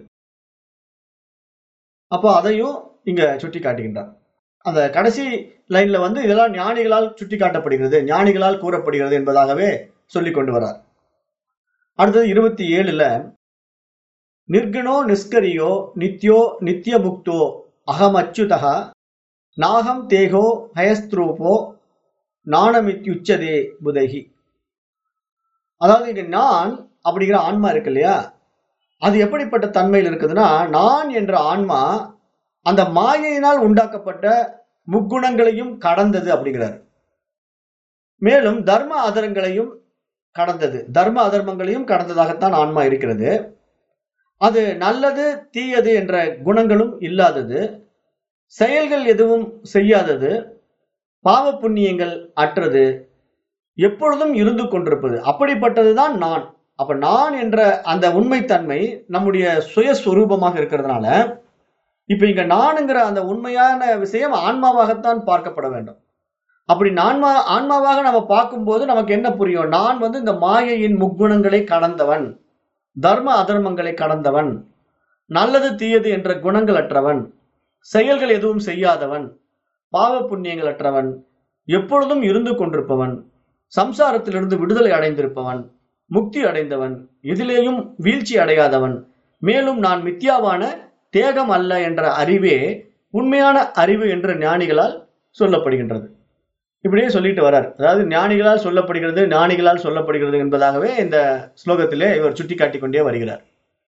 அப்போ அதையும் இங்க சுட்டி காட்டுகின்றார் அந்த கடைசி லைன்ல வந்து இதெல்லாம் ஞானிகளால் சுட்டி காட்டப்படுகிறது ஞானிகளால் கூறப்படுகிறது என்பதாகவே சொல்லிக் கொண்டு வரார் அடுத்தது இருபத்தி ஏழுல நிர்குணோ நிஷ்கரியோ நித்யோ நித்திய முக்தோ அகமச்சுதகா நாகம் தேகோ ஹயஸ்திரூபோ நாணமித்யுச்சதே புதகி அதாவது இங்க நான் அப்படிங்கிற ஆன்மா இருக்கு இல்லையா அது எப்படிப்பட்ட தன்மையில் இருக்குதுன்னா நான் என்ற ஆன்மா அந்த மாயையினால் உண்டாக்கப்பட்ட முக்குணங்களையும் கடந்தது அப்படிங்கிறார் மேலும் தர்ம அதரங்களையும் கடந்தது தர்ம அதர்மங்களையும் கடந்ததாகத்தான் ஆன்மா இருக்கிறது அது நல்லது தீயது என்ற குணங்களும் இல்லாதது செயல்கள் எதுவும் செய்யாதது பாவ புண்ணியங்கள் அற்றது எப்பொழுதும் இருந்து கொண்டிருப்பது அப்படிப்பட்டதுதான் நான் அப்ப நான் என்ற அந்த உண்மைத்தன்மை நம்முடைய சுயஸ்வரூபமாக இருக்கிறதுனால இப்ப இங்க நானுங்கிற அந்த உண்மையான விஷயம் ஆன்மாவாகத்தான் பார்க்கப்பட வேண்டும் அப்படி நான்மா ஆன்மாவாக நம்ம பார்க்கும்போது நமக்கு என்ன புரியும் நான் வந்து இந்த மாயையின் முக்குணங்களை கடந்தவன் தர்ம அதர்மங்களை கடந்தவன் நல்லது தீயது என்ற குணங்கள் அற்றவன் செயல்கள் எதுவும் செய்யாதவன் பாவ புண்ணியங்கள் அற்றவன் எப்பொழுதும் இருந்து கொண்டிருப்பவன் சம்சாரத்திலிருந்து விடுதலை அடைந்திருப்பவன் முக்தி அடைந்தவன் எதிலேயும் வீழ்ச்சி அடையாதவன் மேலும் நான் மித்யாவான தேகம் அல்ல என்ற அறிவே உண்மையான அறிவு என்ற ஞானிகளால் சொல்லப்படுகின்றது இப்படியே சொல்லிட்டு வரார் அதாவது ஞானிகளால் சொல்லப்படுகிறது ஞானிகளால் சொல்லப்படுகிறது என்பதாகவே இந்த ஸ்லோகத்திலே இவர் சுட்டி காட்டிக் கொண்டே வருகிறார்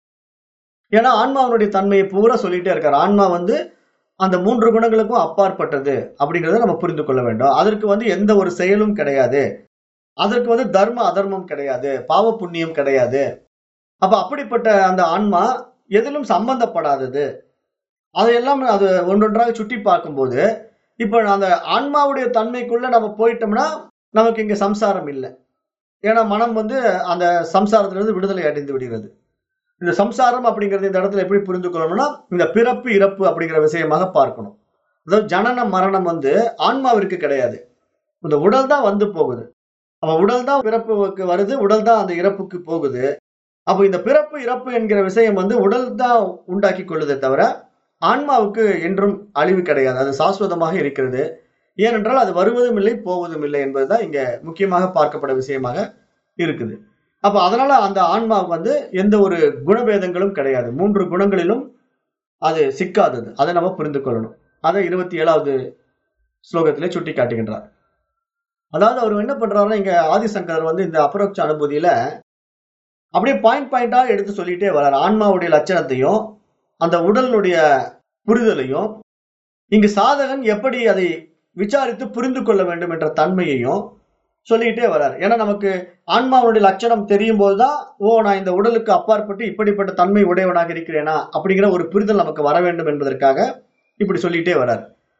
ஏன்னா ஆன்மாவனுடைய தன்மையை பூரா சொல்லிட்டே இருக்கார் ஆன்மா வந்து அந்த மூன்று குணங்களுக்கும் அப்பாற்பட்டது அப்படிங்கிறத நம்ம புரிந்து கொள்ள வேண்டும் அதற்கு வந்து எந்த ஒரு செயலும் கிடையாது அதற்கு வந்து தர்ம அதர்மம் கிடையாது பாவ புண்ணியம் கிடையாது அப்ப அப்படிப்பட்ட அந்த ஆன்மா எதிலும் சம்பந்தப்படாதது அதையெல்லாம் அது ஒன்றொன்றாக சுட்டி பார்க்கும்போது இப்ப அந்த ஆன்மாவுடைய தன்மைக்குள்ள நம்ம போயிட்டோம்னா நமக்கு இங்க சம்சாரம் இல்லை ஏன்னா மனம் வந்து அந்த சம்சாரத்திலிருந்து விடுதலை அடைந்து விடுகிறது இந்த சம்சாரம் அப்படிங்கிறது இந்த இடத்துல எப்படி புரிந்து கொள்ளணும்னா இந்த பிறப்பு இறப்பு அப்படிங்கிற விஷயமாக பார்க்கணும் அதாவது ஜனன மரணம் வந்து ஆன்மாவிற்கு கிடையாது இந்த உடல் தான் வந்து போகுது அவன் உடல் தான் பிறப்புக்கு வருது உடல் தான் அந்த இறப்புக்கு போகுது அப்போ இந்த பிறப்பு இறப்பு என்கிற விஷயம் வந்து உடல் தான் உண்டாக்கி கொள்ளுதே தவிர ஆன்மாவுக்கு என்றும் அழிவு கிடையாது அது சாஸ்வதமாக இருக்கிறது ஏனென்றால் அது வருவதும் இல்லை போவதும் இல்லை என்பதுதான் இங்க முக்கியமாக பார்க்கப்பட விஷயமாக இருக்குது அப்ப அதனால அந்த ஆன்மாவுக்கு வந்து எந்த ஒரு குணபேதங்களும் கிடையாது மூன்று குணங்களிலும் அது சிக்காதது அதை நம்ம புரிந்து கொள்ளணும் அதை இருபத்தி ஏழாவது ஸ்லோகத்திலே சுட்டி காட்டுகின்றார் அதாவது அவர் என்ன பண்றாருன்னா இங்க ஆதிசங்கர் வந்து இந்த அபரோக்ஷ அனுபூதியில அப்படியே பாயிண்ட் பாயிண்டா எடுத்து சொல்லிட்டே வர்றார் ஆன்மாவுடைய லட்சணத்தையும் அந்த உடலினுடைய புரிதலையும் இங்கு சாதகன் எப்படி அதை விசாரித்து புரிந்து கொள்ள வேண்டும் என்ற தன்மையையும் சொல்லிக்கிட்டே வர்றார் ஏன்னா நமக்கு ஆன்மாவுடைய லட்சணம் தெரியும் போதுதான் ஓ நான் இந்த உடலுக்கு அப்பாற்பட்டு இப்படிப்பட்ட தன்மை உடையவனாக இருக்கிறேனா அப்படிங்கிற ஒரு புரிதல் நமக்கு வர வேண்டும் என்பதற்காக இப்படி சொல்லிட்டே வர்றார்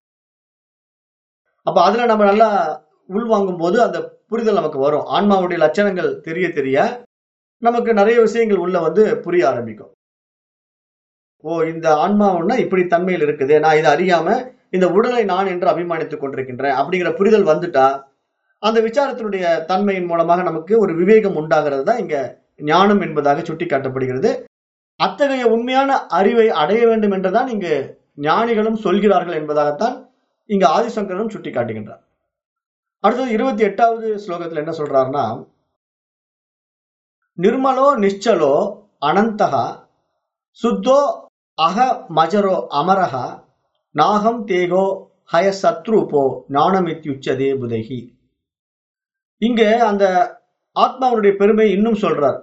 அப்ப அதுல நம்ம நல்லா உள்வாங்கும் போது அந்த புரிதல் நமக்கு வரும் ஆன்மாவுடைய லட்சணங்கள் தெரிய தெரிய நமக்கு நிறைய விஷயங்கள் உள்ள வந்து புரிய ஆரம்பிக்கும் ஓ இந்த ஆன்மாவுன்னா இப்படி தன்மையில் இருக்குது நான் இதை அறியாம இந்த உடலை நான் என்று அபிமானித்துக் கொண்டிருக்கின்றேன் அப்படிங்கிற புரிதல் வந்துட்டா அந்த விசாரத்தினுடைய தன்மையின் மூலமாக நமக்கு ஒரு விவேகம் உண்டாகிறது தான் இங்க ஞானம் என்பதாக சுட்டி காட்டப்படுகிறது அத்தகைய உண்மையான அறிவை அடைய வேண்டும் என்றுதான் இங்கு ஞானிகளும் சொல்கிறார்கள் என்பதாகத்தான் இங்கு ஆதிசங்கரனும் சுட்டி காட்டுகின்றார் அடுத்தது இருபத்தி எட்டாவது ஸ்லோகத்துல என்ன சொல்றாருன்னா நிர்மலோ நிಶ್ಚலோ அனந்தகா சுத்தோ அக மஜரோ அமரகா நாகம் தேகோ ஹய சத்ரூபோ ஞானமித்யுச்சதே புதகி இங்க அந்த ஆத்மாவுடைய பெருமை இன்னும் சொல்றார்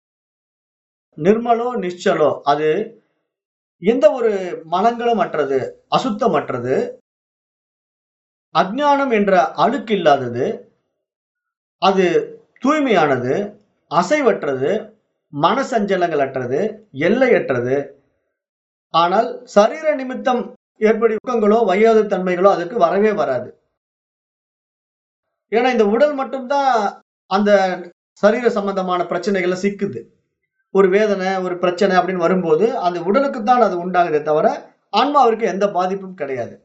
நிர்மலோ நிശ്ചலோ அது எந்த ஒரு மலங்களும் அற்றது அசுத்தமற்றது அஜ்ஞானம் என்ற அழுக்கு இல்லாதது அது தூய்மையானது அசைவற்றது மனசஞ்சலங்கள் அற்றது எல்லையற்றது ஆனால் சரீர நிமித்தம் ஏற்படி துக்கங்களோ வயோத தன்மைகளோ அதுக்கு வரவே வராது ஏன்னா இந்த உடல் மட்டும்தான் அந்த சரீர சம்பந்தமான பிரச்சனைகளை சிக்குது ஒரு வேதனை ஒரு பிரச்சனை அப்படின்னு வரும்போது அந்த உடலுக்கு தான் அது உண்டாகுதே தவிர ஆன்மாவிற்கு எந்த பாதிப்பும் கிடையாது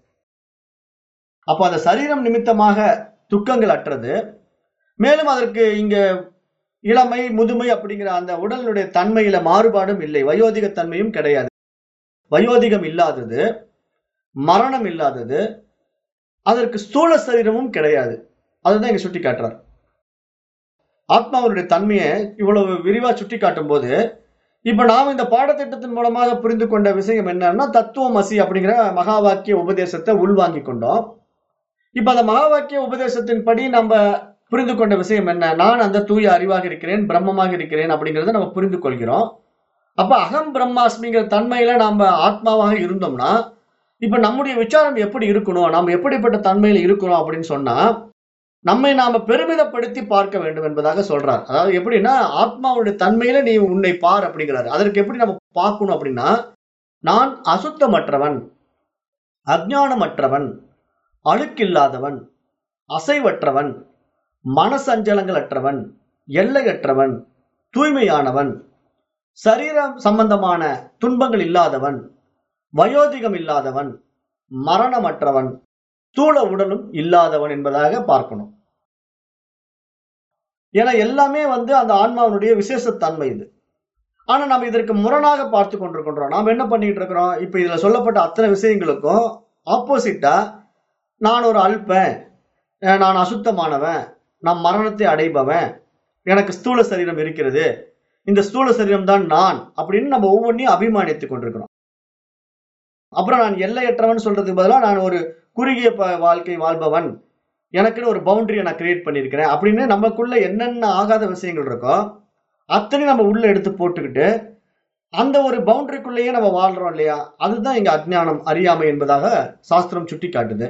அப்போ அந்த சரீரம் நிமித்தமாக துக்கங்கள் அற்றது மேலும் அதற்கு இங்க இளமை முதுமை அப்படிங்கிற அந்த உடலினுடைய தன்மையில மாறுபாடும் இல்லை வயோதிக தன்மையும் கிடையாது வயோதிகம் இல்லாதது மரணம் இல்லாதது அதற்கு ஸ்தூல சரீரமும் கிடையாது அதுதான் இங்க சுட்டி காட்டுறார் ஆத்மாவினுடைய தன்மையை இவ்வளவு விரிவா சுட்டி காட்டும் போது இப்ப நாம் இந்த பாடத்திட்டத்தின் மூலமாக புரிந்து கொண்ட விஷயம் என்னன்னா தத்துவமசி அப்படிங்கிற மகா வாக்கிய உபதேசத்தை உள்வாங்கி கொண்டோம் இப்ப அந்த மகா வாக்கிய உபதேசத்தின் படி நம்ம புரிந்து கொண்ட விஷயம் என்ன நான் அந்த தூய அறிவாக இருக்கிறேன் பிரம்மமாக இருக்கிறேன் அப்படிங்கறத நம்ம புரிந்து கொள்கிறோம் அப்ப அகம் பிரம்மாஸ்மிங்கிற தன்மையில நாம ஆத்மாவாக இருந்தோம்னா இப்ப நம்முடைய விசாரம் எப்படி இருக்கணும் நாம் எப்படிப்பட்ட தன்மையில இருக்கணும் அப்படின்னு சொன்னா நம்மை நாம பெருமிதப்படுத்தி பார்க்க வேண்டும் என்பதாக சொல்றார் அதாவது எப்படின்னா ஆத்மாவுடைய தன்மையில நீ உன்னை பார் அப்படிங்கிறாரு அதற்கு எப்படி நம்ம பார்க்கணும் அப்படின்னா நான் அசுத்தமற்றவன் அஜ்ஞானமற்றவன் அழுக்கில்லாதவன் அசைவற்றவன் மனசஞ்சலங்கள் அற்றவன் எல்லையற்றவன் தூய்மையானவன் சரீரம் சம்பந்தமான துன்பங்கள் இல்லாதவன் வயோதிகம் இல்லாதவன் மரணமற்றவன் ஸ்தூல உடலும் இல்லாதவன் என்பதாக பார்க்கணும் ஏன்னா எல்லாமே வந்து அந்த ஆன்மாவினுடைய விசேஷத்தன்மை இது ஆனா நம்ம இதற்கு முரணாக பார்த்து கொண்டிருக்கின்றோம் நாம் என்ன பண்ணிட்டு இருக்கிறோம் இப்ப இதுல சொல்லப்பட்ட அத்தனை விஷயங்களுக்கும் ஆப்போசிட்டா நான் ஒரு அல்பன் அஹ் நான் அசுத்தமானவன் நான் மரணத்தை அடைபவன் எனக்கு ஸ்தூல சரீரம் இருக்கிறது இந்த ஸ்தூல சரீரம் தான் நான் அப்படின்னு நம்ம ஒவ்வொன்றையும் அபிமானித்துக் கொண்டிருக்கிறோம் அப்புறம் நான் எல்லையற்றவன் சொல்றதுக்கு பதிலாக நான் ஒரு குறுகிய ப- வாழ்க்கை வாழ்பவன் எனக்குன்னு ஒரு பவுண்டரியை நான் கிரியேட் பண்ணியிருக்கிறேன் அப்படின்னு நமக்குள்ள என்னென்ன ஆகாத விஷயங்கள் இருக்கோ அத்தனையும் நம்ம உள்ள எடுத்து போட்டுக்கிட்டு அந்த ஒரு பவுண்டரிக்குள்ளேயே நம்ம வாழ்றோம் இல்லையா அதுதான் இங்க அஜ்ஞானம் அறியாமை என்பதாக சாஸ்திரம் சுட்டி காட்டுது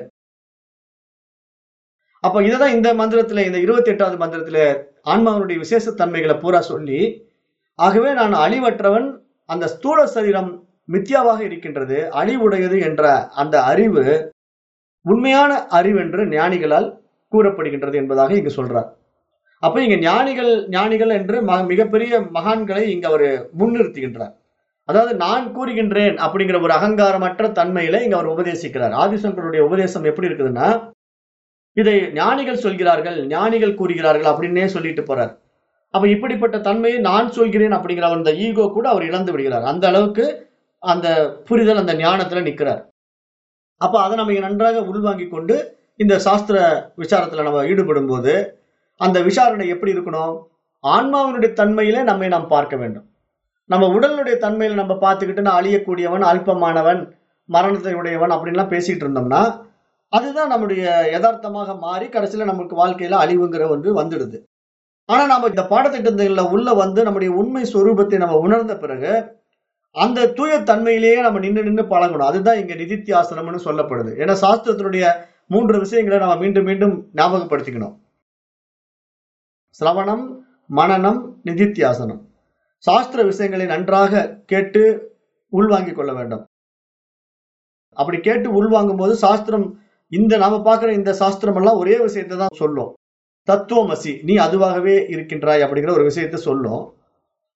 அப்ப இதுதான் இந்த மந்திரத்துல இந்த இருபத்தி எட்டாவது மந்திரத்துல ஆன்மாவனுடைய விசேஷ தன்மைகளை பூரா சொல்லி ஆகவே நான் அழிவற்றவன் அந்த ஸ்தூல சரீரம் மித்யாவாக இருக்கின்றது அழிவுடையது என்ற அந்த அறிவு உண்மையான அறிவு என்று ஞானிகளால் கூறப்படுகின்றது என்பதாக இங்கு சொல்றார் அப்ப இங்க ஞானிகள் ஞானிகள் என்று ம- மிகப்பெரிய மகான்களை இங்க அவர் முன்னிறுத்துகின்றார் அதாவது நான் கூறுகின்றேன் அப்படிங்கிற ஒரு அகங்காரமற்ற தன்மையில இங்க அவர் உபதேசிக்கிறார் ஆதிசங்கருடைய உபதேசம் எப்படி இருக்குதுன்னா இதை ஞானிகள் சொல்கிறார்கள் ஞானிகள் கூறுகிறார்கள் அப்படின்னே சொல்லிட்டு போறார் அப்ப இப்படிப்பட்ட தன்மையை நான் சொல்கிறேன் அப்படிங்கிற அந்த ஈகோ கூட அவர் இழந்து விடுகிறார் அந்த அளவுக்கு அந்த புரிதல் அந்த ஞானத்துல நிக்கிறார் அப்ப அதை நம்ம இங்க நன்றாக உள்வாங்கி கொண்டு இந்த சாஸ்திர விசாரத்துல நம்ம ஈடுபடும் போது அந்த விசாரணை எப்படி இருக்கணும் ஆன்மாவினுடைய தன்மையில நம்மை நாம் பார்க்க வேண்டும் நம்ம உடலுடைய தன்மையில நம்ம பார்த்துக்கிட்டு நான் அழியக்கூடியவன் அல்பமானவன் மரணத்தை உடையவன் அப்படின்லாம் பேசிட்டு இருந்தோம்னா அதுதான் நம்முடைய யதார்த்தமாக மாறி கடைசியில நமக்கு வாழ்க்கையில அழிவுங்கிற ஒன்று வந்துடுது ஆனா நம்ம இந்த பாடத்திட்டங்கள்ல உள்ள வந்து நம்முடைய உண்மை சொரூபத்தை நம்ம உணர்ந்த பிறகு அந்த தூய தன்மையிலேயே நம்ம நின்று நின்று பழகணும் அதுதான் இங்க நிதித்தியாசனம்னு சொல்லப்படுது ஏன்னா சாஸ்திரத்தினுடைய மூன்று விஷயங்களை நம்ம மீண்டும் மீண்டும் ஞாபகப்படுத்திக்கணும் சிரவணம் மனனம் நிதித்தியாசனம் சாஸ்திர விஷயங்களை நன்றாக கேட்டு உள்வாங்கிக் கொள்ள வேண்டும் அப்படி கேட்டு உள்வாங்கும் போது சாஸ்திரம் இந்த நாம பார்க்கிற இந்த சாஸ்திரம் எல்லாம் ஒரே விஷயத்தை தான் சொல்லும் தத்துவமசி நீ அதுவாகவே இருக்கின்றாய் அப்படிங்கிற ஒரு விஷயத்தை சொல்லும்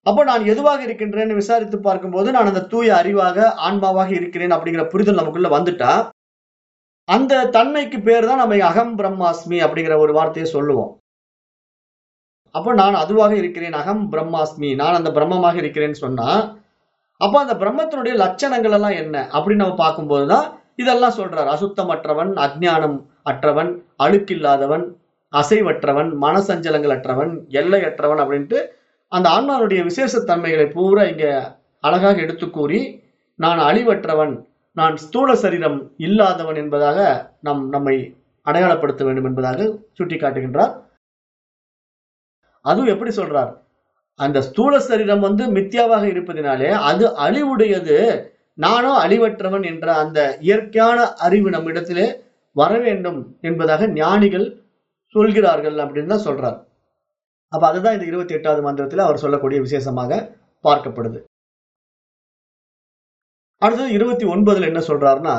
அப்போ நான் எதுவாக இருக்கின்றேன்னு விசாரித்து பார்க்கும்போது நான் அந்த தூய அறிவாக ஆன்மாவாக இருக்கிறேன் அப்படிங்கிற புரிதல் நமக்குள்ள வந்துட்டா அந்த தன்மைக்கு பேர் தான் நம்ம அகம் பிரம்மாஸ்மி அப்படிங்கிற ஒரு வார்த்தையை சொல்லுவோம் அப்போ நான் அதுவாக இருக்கிறேன் அகம் பிரம்மாஸ்மி நான் அந்த பிரம்மமாக இருக்கிறேன்னு சொன்னா அப்போ அந்த பிரம்மத்தினுடைய லட்சணங்கள் எல்லாம் என்ன அப்படின்னு நம்ம பார்க்கும்போது தான் இதெல்லாம் சொல்றார் அசுத்தமற்றவன் அஜ்ஞானம் அற்றவன் அழுக்கில்லாதவன் அசைவற்றவன் மனசஞ்சலங்கள் அற்றவன் எல்லையற்றவன் அப்படின்ட்டு அந்த ஆன்மாவுடைய விசேஷ தன்மைகளை பூரா இங்க அழகாக எடுத்து கூறி நான் அழிவற்றவன் நான் ஸ்தூல சரீரம் இல்லாதவன் என்பதாக நம் நம்மை அடையாளப்படுத்த வேண்டும் என்பதாக சுட்டி காட்டுகின்றார் அதுவும் எப்படி சொல்றார் அந்த ஸ்தூல சரீரம் வந்து மித்யாவாக இருப்பதினாலே அது அழிவுடையது நானும் அழிவற்றவன் என்ற அந்த இயற்கையான அறிவு நம்மிடத்திலே வர வேண்டும் என்பதாக ஞானிகள் சொல்கிறார்கள் அப்படின்னு தான் சொல்றார் அப்ப அதுதான் இந்த இருபத்தி எட்டாவது மந்திரத்தில் அவர் சொல்லக்கூடிய விசேஷமாக பார்க்கப்படுது அடுத்தது இருபத்தி ஒன்பதுல என்ன சொல்றாருன்னா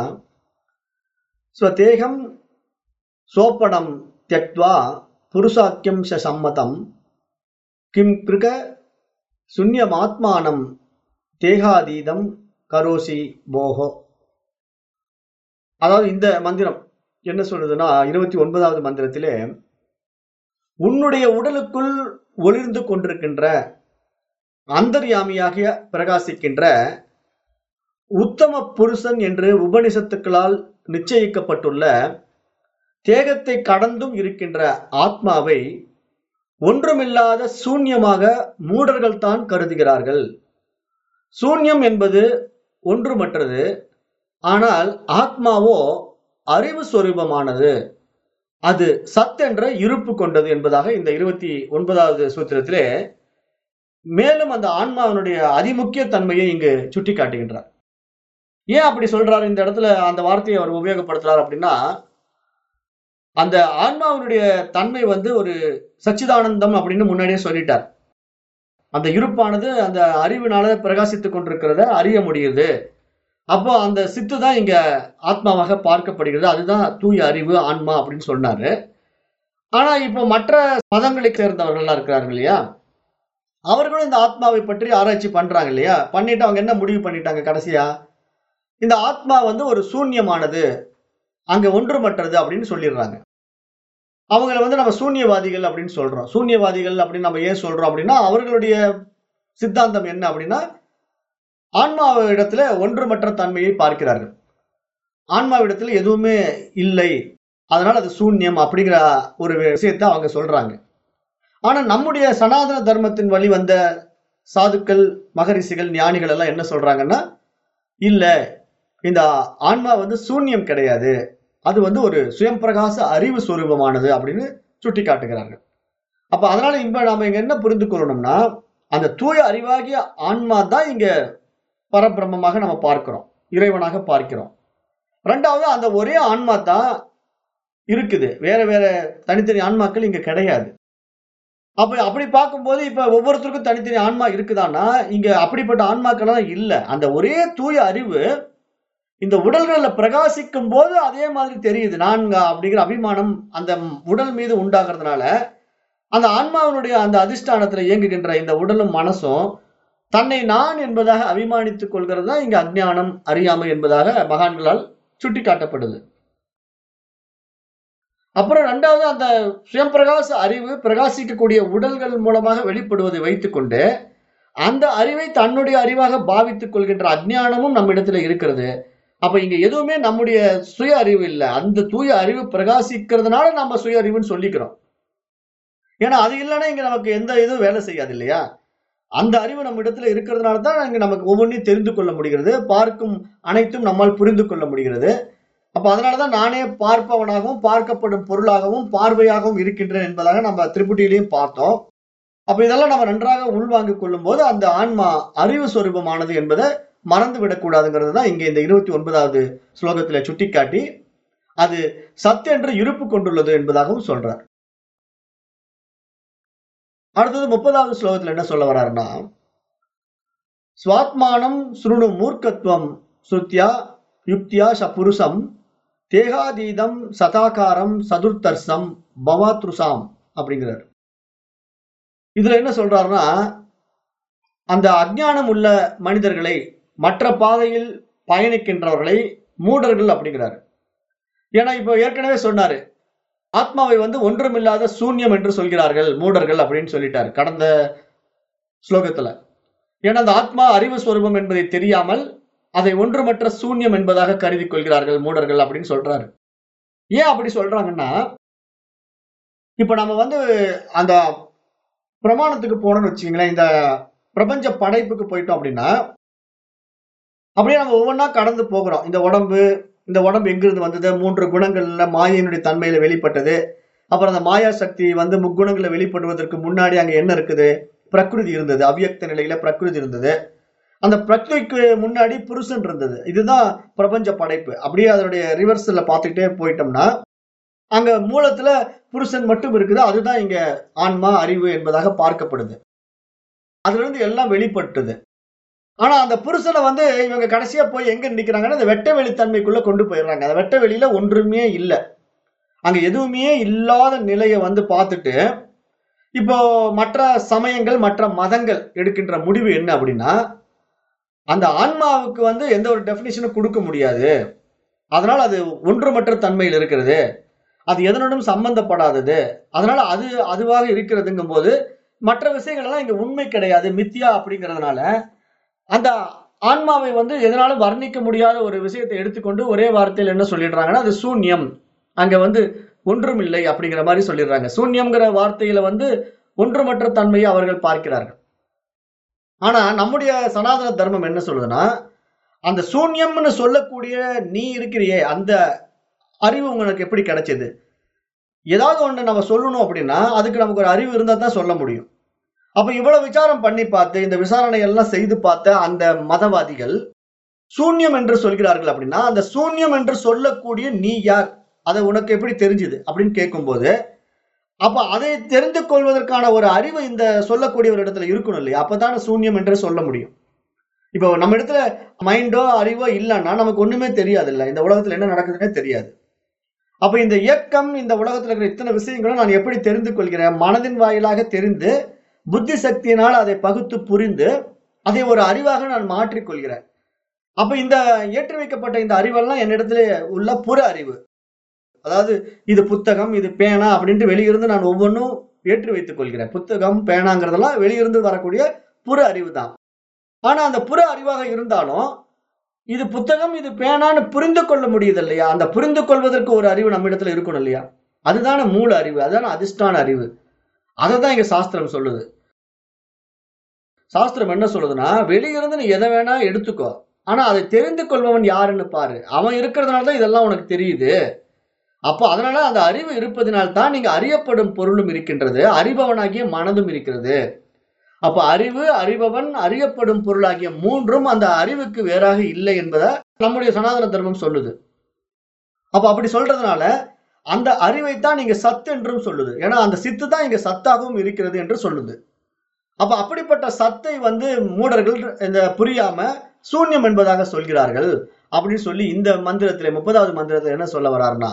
ஸ்வதேகம் சோப்படம் தியக்வா புருஷாக்கியம் ச சம்மதம் கிம் கிருக சுன்யமாத்மானம் தேகாதீதம் கரோசி போகோ அதாவது இந்த மந்திரம் என்ன சொல்றதுன்னா இருபத்தி ஒன்பதாவது மந்திரத்திலே உன்னுடைய உடலுக்குள் ஒளிர்ந்து கொண்டிருக்கின்ற அந்தர்யாமியாகிய பிரகாசிக்கின்ற உத்தம புருஷன் என்று உபனிஷத்துக்களால் நிச்சயிக்கப்பட்டுள்ள தேகத்தை கடந்தும் இருக்கின்ற ஆத்மாவை ஒன்றுமில்லாத சூன்யமாக மூடர்கள் தான் கருதுகிறார்கள் சூன்யம் என்பது ஒன்றுமற்றது ஆனால் ஆத்மாவோ அறிவு சொரூபமானது அது சத் என்ற இருப்பு கொண்டது என்பதாக இந்த இருபத்தி ஒன்பதாவது சூத்திரத்திலே மேலும் அந்த ஆன்மாவினுடைய அதிமுக்கிய தன்மையை இங்கு சுட்டி காட்டுகின்றார் ஏன் அப்படி சொல்றாரு இந்த இடத்துல அந்த வார்த்தையை அவர் உபயோகப்படுத்துறார் அப்படின்னா அந்த ஆன்மாவினுடைய தன்மை வந்து ஒரு சச்சிதானந்தம் அப்படின்னு முன்னாடியே சொல்லிட்டார் அந்த இருப்பானது அந்த அறிவினால பிரகாசித்துக் கொண்டிருக்கிறத அறிய முடியுது அப்போ அந்த சித்து தான் இங்க ஆத்மாவாக பார்க்கப்படுகிறது அதுதான் தூய அறிவு ஆன்மா அப்படின்னு சொன்னாரு ஆனா இப்போ மற்ற மதங்களை சேர்ந்தவர்கள்லாம் இருக்கிறார்கள் இல்லையா அவர்களும் இந்த ஆத்மாவை பற்றி ஆராய்ச்சி பண்றாங்க இல்லையா பண்ணிட்டு அவங்க என்ன முடிவு பண்ணிட்டாங்க கடைசியா இந்த ஆத்மா வந்து ஒரு சூன்யமானது அங்க ஒன்றுமற்றது அப்படின்னு சொல்லிடுறாங்க அவங்கள வந்து நம்ம சூன்யவாதிகள் அப்படின்னு சொல்றோம் சூன்யவாதிகள் அப்படின்னு நம்ம ஏன் சொல்றோம் அப்படின்னா அவர்களுடைய சித்தாந்தம் என்ன அப்படின்னா ஆன்மாவிடத்துல ஒன்றுமற்ற தன்மையை பார்க்கிறார்கள் ஆன்மாவிடத்துல எதுவுமே இல்லை அதனால அது சூன்யம் அப்படிங்கிற ஒரு விஷயத்தை அவங்க சொல்றாங்க ஆனா நம்முடைய சனாதன தர்மத்தின் வழி வந்த சாதுக்கள் மகரிஷிகள் ஞானிகள் எல்லாம் என்ன சொல்றாங்கன்னா இல்ல இந்த ஆன்மா வந்து சூன்யம் கிடையாது அது வந்து ஒரு சுயம் பிரகாச அறிவு சுரூபமானது அப்படின்னு சுட்டி காட்டுகிறார்கள் அப்ப அதனால இப்ப நாம இங்க என்ன புரிந்து கொள்ளணும்னா அந்த தூய அறிவாகிய ஆன்மா தான் இங்க பரபிரம்மமாக நம்ம பார்க்கிறோம் இறைவனாக பார்க்கிறோம் ரெண்டாவது அந்த ஒரே ஆன்மா தான் இருக்குது வேற வேற தனித்தனி ஆன்மாக்கள் இங்க கிடையாது அப்ப அப்படி பார்க்கும்போது இப்ப ஒவ்வொருத்தருக்கும் தனித்தனி ஆன்மா இருக்குதான்னா இங்க அப்படிப்பட்ட ஆன்மாக்கள் எல்லாம் இல்ல அந்த ஒரே தூய அறிவு இந்த உடல்கள்ல பிரகாசிக்கும் போது அதே மாதிரி தெரியுது நான் அப்படிங்கிற அபிமானம் அந்த உடல் மீது உண்டாகிறதுனால அந்த ஆன்மாவினுடைய அந்த அதிஷ்டானத்துல இயங்குகின்ற இந்த உடலும் மனசும் தன்னை நான் என்பதாக அபிமானித்துக் கொள்கிறது தான் இங்க அஜ்ஞானம் அறியாமை என்பதாக மகான்களால் சுட்டி காட்டப்படுது அப்புறம் ரெண்டாவது அந்த சுயம் பிரகாச அறிவு பிரகாசிக்கக்கூடிய உடல்கள் மூலமாக வெளிப்படுவதை வைத்துக்கொண்டு அந்த அறிவை தன்னுடைய அறிவாக பாவித்துக் கொள்கின்ற அஜ்ஞானமும் நம்மிடத்துல இருக்கிறது அப்ப இங்க எதுவுமே நம்முடைய சுய அறிவு இல்லை அந்த தூய அறிவு பிரகாசிக்கிறதுனால நம்ம சுய அறிவுன்னு சொல்லிக்கிறோம் ஏன்னா அது இல்லைன்னா இங்க நமக்கு எந்த இதுவும் வேலை செய்யாது இல்லையா அந்த அறிவு நம்ம இடத்துல இருக்கிறதுனால தான் இங்க நமக்கு ஒவ்வொன்றையும் தெரிந்து கொள்ள முடிகிறது பார்க்கும் அனைத்தும் நம்மால் புரிந்து கொள்ள முடிகிறது அப்ப அதனாலதான் நானே பார்ப்பவனாகவும் பார்க்கப்படும் பொருளாகவும் பார்வையாகவும் இருக்கின்றேன் என்பதாக நம்ம திரிபுட்டியிலையும் பார்த்தோம் அப்ப இதெல்லாம் நம்ம நன்றாக உள்வாங்கிக் கொள்ளும் போது அந்த ஆன்மா அறிவு சொரூபமானது என்பதை மறந்து விடக்கூடாதுங்கிறது தான் இங்க இந்த இருபத்தி ஒன்பதாவது ஸ்லோகத்துல சுட்டிக்காட்டி அது சத் என்ற இருப்பு கொண்டுள்ளது என்பதாகவும் சொல்றார் அடுத்தது முப்பதாவது ஸ்லோகத்துல என்ன சொல்ல வர்றாருன்னா ஸ்வாத்மானம் சுருணு மூர்க்கத்துவம் ஸ்ருத்யா யுக்தியா சபுருஷம் தேகாதீதம் சதாகாரம் சதுர்த்தர்சம் பவாத்ருசாம் அப்படிங்கிறார் இதுல என்ன சொல்றாருன்னா அந்த அஜ்ஞானம் உள்ள மனிதர்களை மற்ற பாதையில் பயணிக்கின்றவர்களை மூடர்கள் அப்படிங்கிறாரு ஏன்னா இப்போ ஏற்கனவே சொன்னாரு ஆத்மாவை வந்து ஒன்றுமில்லாத சூன்யம் என்று சொல்கிறார்கள் மூடர்கள் அப்படின்னு சொல்லிட்டாரு கடந்த ஸ்லோகத்துல ஏன்னா அந்த ஆத்மா அறிவு ஸ்வரூபம் என்பதை தெரியாமல் அதை ஒன்றுமற்ற சூன்யம் என்பதாக கருதி கொள்கிறார்கள் மூடர்கள் அப்படின்னு சொல்றாரு ஏன் அப்படி சொல்றாங்கன்னா இப்ப நம்ம வந்து அந்த பிரமாணத்துக்கு போனோம்னு வச்சுங்களேன் இந்த பிரபஞ்ச படைப்புக்கு போயிட்டோம் அப்படின்னா அப்படியே நம்ம ஒவ்வொன்றா கடந்து போகிறோம் இந்த உடம்பு இந்த உடம்பு எங்கிருந்து வந்தது மூன்று குணங்கள்ல மாயினுடைய தன்மையில வெளிப்பட்டது அப்புறம் அந்த மாயா சக்தி வந்து முக்குணங்களை வெளிப்படுவதற்கு முன்னாடி அங்க என்ன இருக்குது பிரகிருதி இருந்தது அவ்யக்த நிலையில பிரகிருதி இருந்தது அந்த பிரகிருதிக்கு முன்னாடி புருஷன் இருந்தது இதுதான் பிரபஞ்ச படைப்பு அப்படியே அதனுடைய ரிவர்ஸ்ல பார்த்துக்கிட்டே போயிட்டோம்னா அங்க மூலத்துல புருஷன் மட்டும் இருக்குது அதுதான் இங்க ஆன்மா அறிவு என்பதாக பார்க்கப்படுது அதுல இருந்து எல்லாம் வெளிப்பட்டது ஆனா அந்த புருஷனை வந்து இவங்க கடைசியா போய் எங்க நிக்கிறாங்கன்னா அந்த வெட்ட வெளித்தன்மைக்குள்ள கொண்டு போயிடுறாங்க அந்த வெட்ட வெளியில ஒன்றுமே இல்லை அங்க எதுவுமே இல்லாத நிலையை வந்து பார்த்துட்டு இப்போ மற்ற சமயங்கள் மற்ற மதங்கள் எடுக்கின்ற முடிவு என்ன அப்படின்னா அந்த ஆன்மாவுக்கு வந்து எந்த ஒரு டெபினிஷனும் கொடுக்க முடியாது அதனால அது ஒன்றுமற்ற தன்மையில் இருக்கிறது அது எதனுடன் சம்பந்தப்படாதது அதனால அது அதுவாக இருக்கிறதுங்கும் போது மற்ற விஷயங்கள் எல்லாம் இங்க உண்மை கிடையாது மித்தியா அப்படிங்கிறதுனால அந்த ஆன்மாவை வந்து எதனாலும் வர்ணிக்க முடியாத ஒரு விஷயத்தை எடுத்துக்கொண்டு ஒரே வார்த்தையில் என்ன சொல்லிடுறாங்கன்னா அது சூன்யம் அங்க வந்து ஒன்றுமில்லை அப்படிங்கிற மாதிரி சொல்லிடுறாங்க சூன்யம்ங்கிற வார்த்தையில வந்து ஒன்றுமற்ற தன்மையை அவர்கள் பார்க்கிறார்கள் ஆனா நம்முடைய சனாதன தர்மம் என்ன சொல்லுதுன்னா அந்த சூன்யம்னு சொல்லக்கூடிய நீ இருக்கிறியே அந்த அறிவு உங்களுக்கு எப்படி கிடைச்சது ஏதாவது ஒன்று நம்ம சொல்லணும் அப்படின்னா அதுக்கு நமக்கு ஒரு அறிவு இருந்தால் தான் சொல்ல முடியும் அப்ப இவ்வளவு விசாரம் பண்ணி பார்த்து இந்த விசாரணை எல்லாம் செய்து பார்த்த அந்த மதவாதிகள் சூன்யம் என்று சொல்கிறார்கள் அப்படின்னா அந்த சூன்யம் என்று சொல்லக்கூடிய நீ யார் அதை உனக்கு எப்படி தெரிஞ்சுது அப்படின்னு கேட்கும்போது அப்ப அதை தெரிந்து கொள்வதற்கான ஒரு அறிவு இந்த சொல்லக்கூடிய ஒரு இடத்துல இருக்கணும் இல்லையா அப்பதானே சூன்யம் என்று சொல்ல முடியும் இப்போ நம்ம இடத்துல மைண்டோ அறிவோ இல்லைன்னா நமக்கு ஒண்ணுமே தெரியாது இல்லை இந்த உலகத்துல என்ன நடக்குதுன்னே தெரியாது அப்ப இந்த இயக்கம் இந்த உலகத்துல இருக்கிற இத்தனை விஷயங்களும் நான் எப்படி தெரிந்து கொள்கிறேன் மனதின் வாயிலாக தெரிந்து புத்தி சக்தியினால் அதை பகுத்து புரிந்து அதை ஒரு அறிவாக நான் மாற்றிக் கொள்கிறேன் அப்ப இந்த ஏற்றி வைக்கப்பட்ட இந்த அறிவெல்லாம் என்னிடத்துல உள்ள புற அறிவு அதாவது இது புத்தகம் இது பேனா அப்படின்ட்டு வெளியிருந்து நான் ஒவ்வொன்றும் ஏற்றி வைத்துக் கொள்கிறேன் புத்தகம் பேனாங்கிறதெல்லாம் வெளியிருந்து வரக்கூடிய புற அறிவு தான் ஆனா அந்த புற அறிவாக இருந்தாலும் இது புத்தகம் இது பேனான்னு புரிந்து கொள்ள முடியுது இல்லையா அந்த புரிந்து கொள்வதற்கு ஒரு அறிவு நம்ம இடத்துல இருக்கணும் இல்லையா அதுதானே மூல அறிவு அதுதானே அதிர்ஷ்டான அறிவு அதை தான் இங்க சாஸ்திரம் சொல்லுது சாஸ்திரம் என்ன சொல்லுதுன்னா வெளியிருந்து நீ எதை வேணா எடுத்துக்கோ ஆனா அதை தெரிந்து கொள்பவன் யாருன்னு பாரு அவன் இருக்கிறதுனால தான் இதெல்லாம் உனக்கு தெரியுது அப்போ அதனால அந்த அறிவு இருப்பதனால் தான் நீங்க அறியப்படும் பொருளும் இருக்கின்றது அறிபவனாகிய மனதும் இருக்கிறது அப்ப அறிவு அறிபவன் அறியப்படும் பொருளாகிய மூன்றும் அந்த அறிவுக்கு வேறாக இல்லை என்பதை நம்முடைய சனாதன தர்மம் சொல்லுது அப்ப அப்படி சொல்றதுனால அந்த அறிவைத்தான் நீங்க சத்து என்றும் சொல்லுது ஏன்னா அந்த சித்து தான் இங்க சத்தாகவும் இருக்கிறது என்று சொல்லுது அப்ப அப்படிப்பட்ட சத்தை வந்து மூடர்கள் இந்த புரியாம சூன்யம் என்பதாக சொல்கிறார்கள் அப்படின்னு சொல்லி இந்த மந்திரத்துல முப்பதாவது மந்திரத்துல என்ன சொல்ல வர்றாருன்னா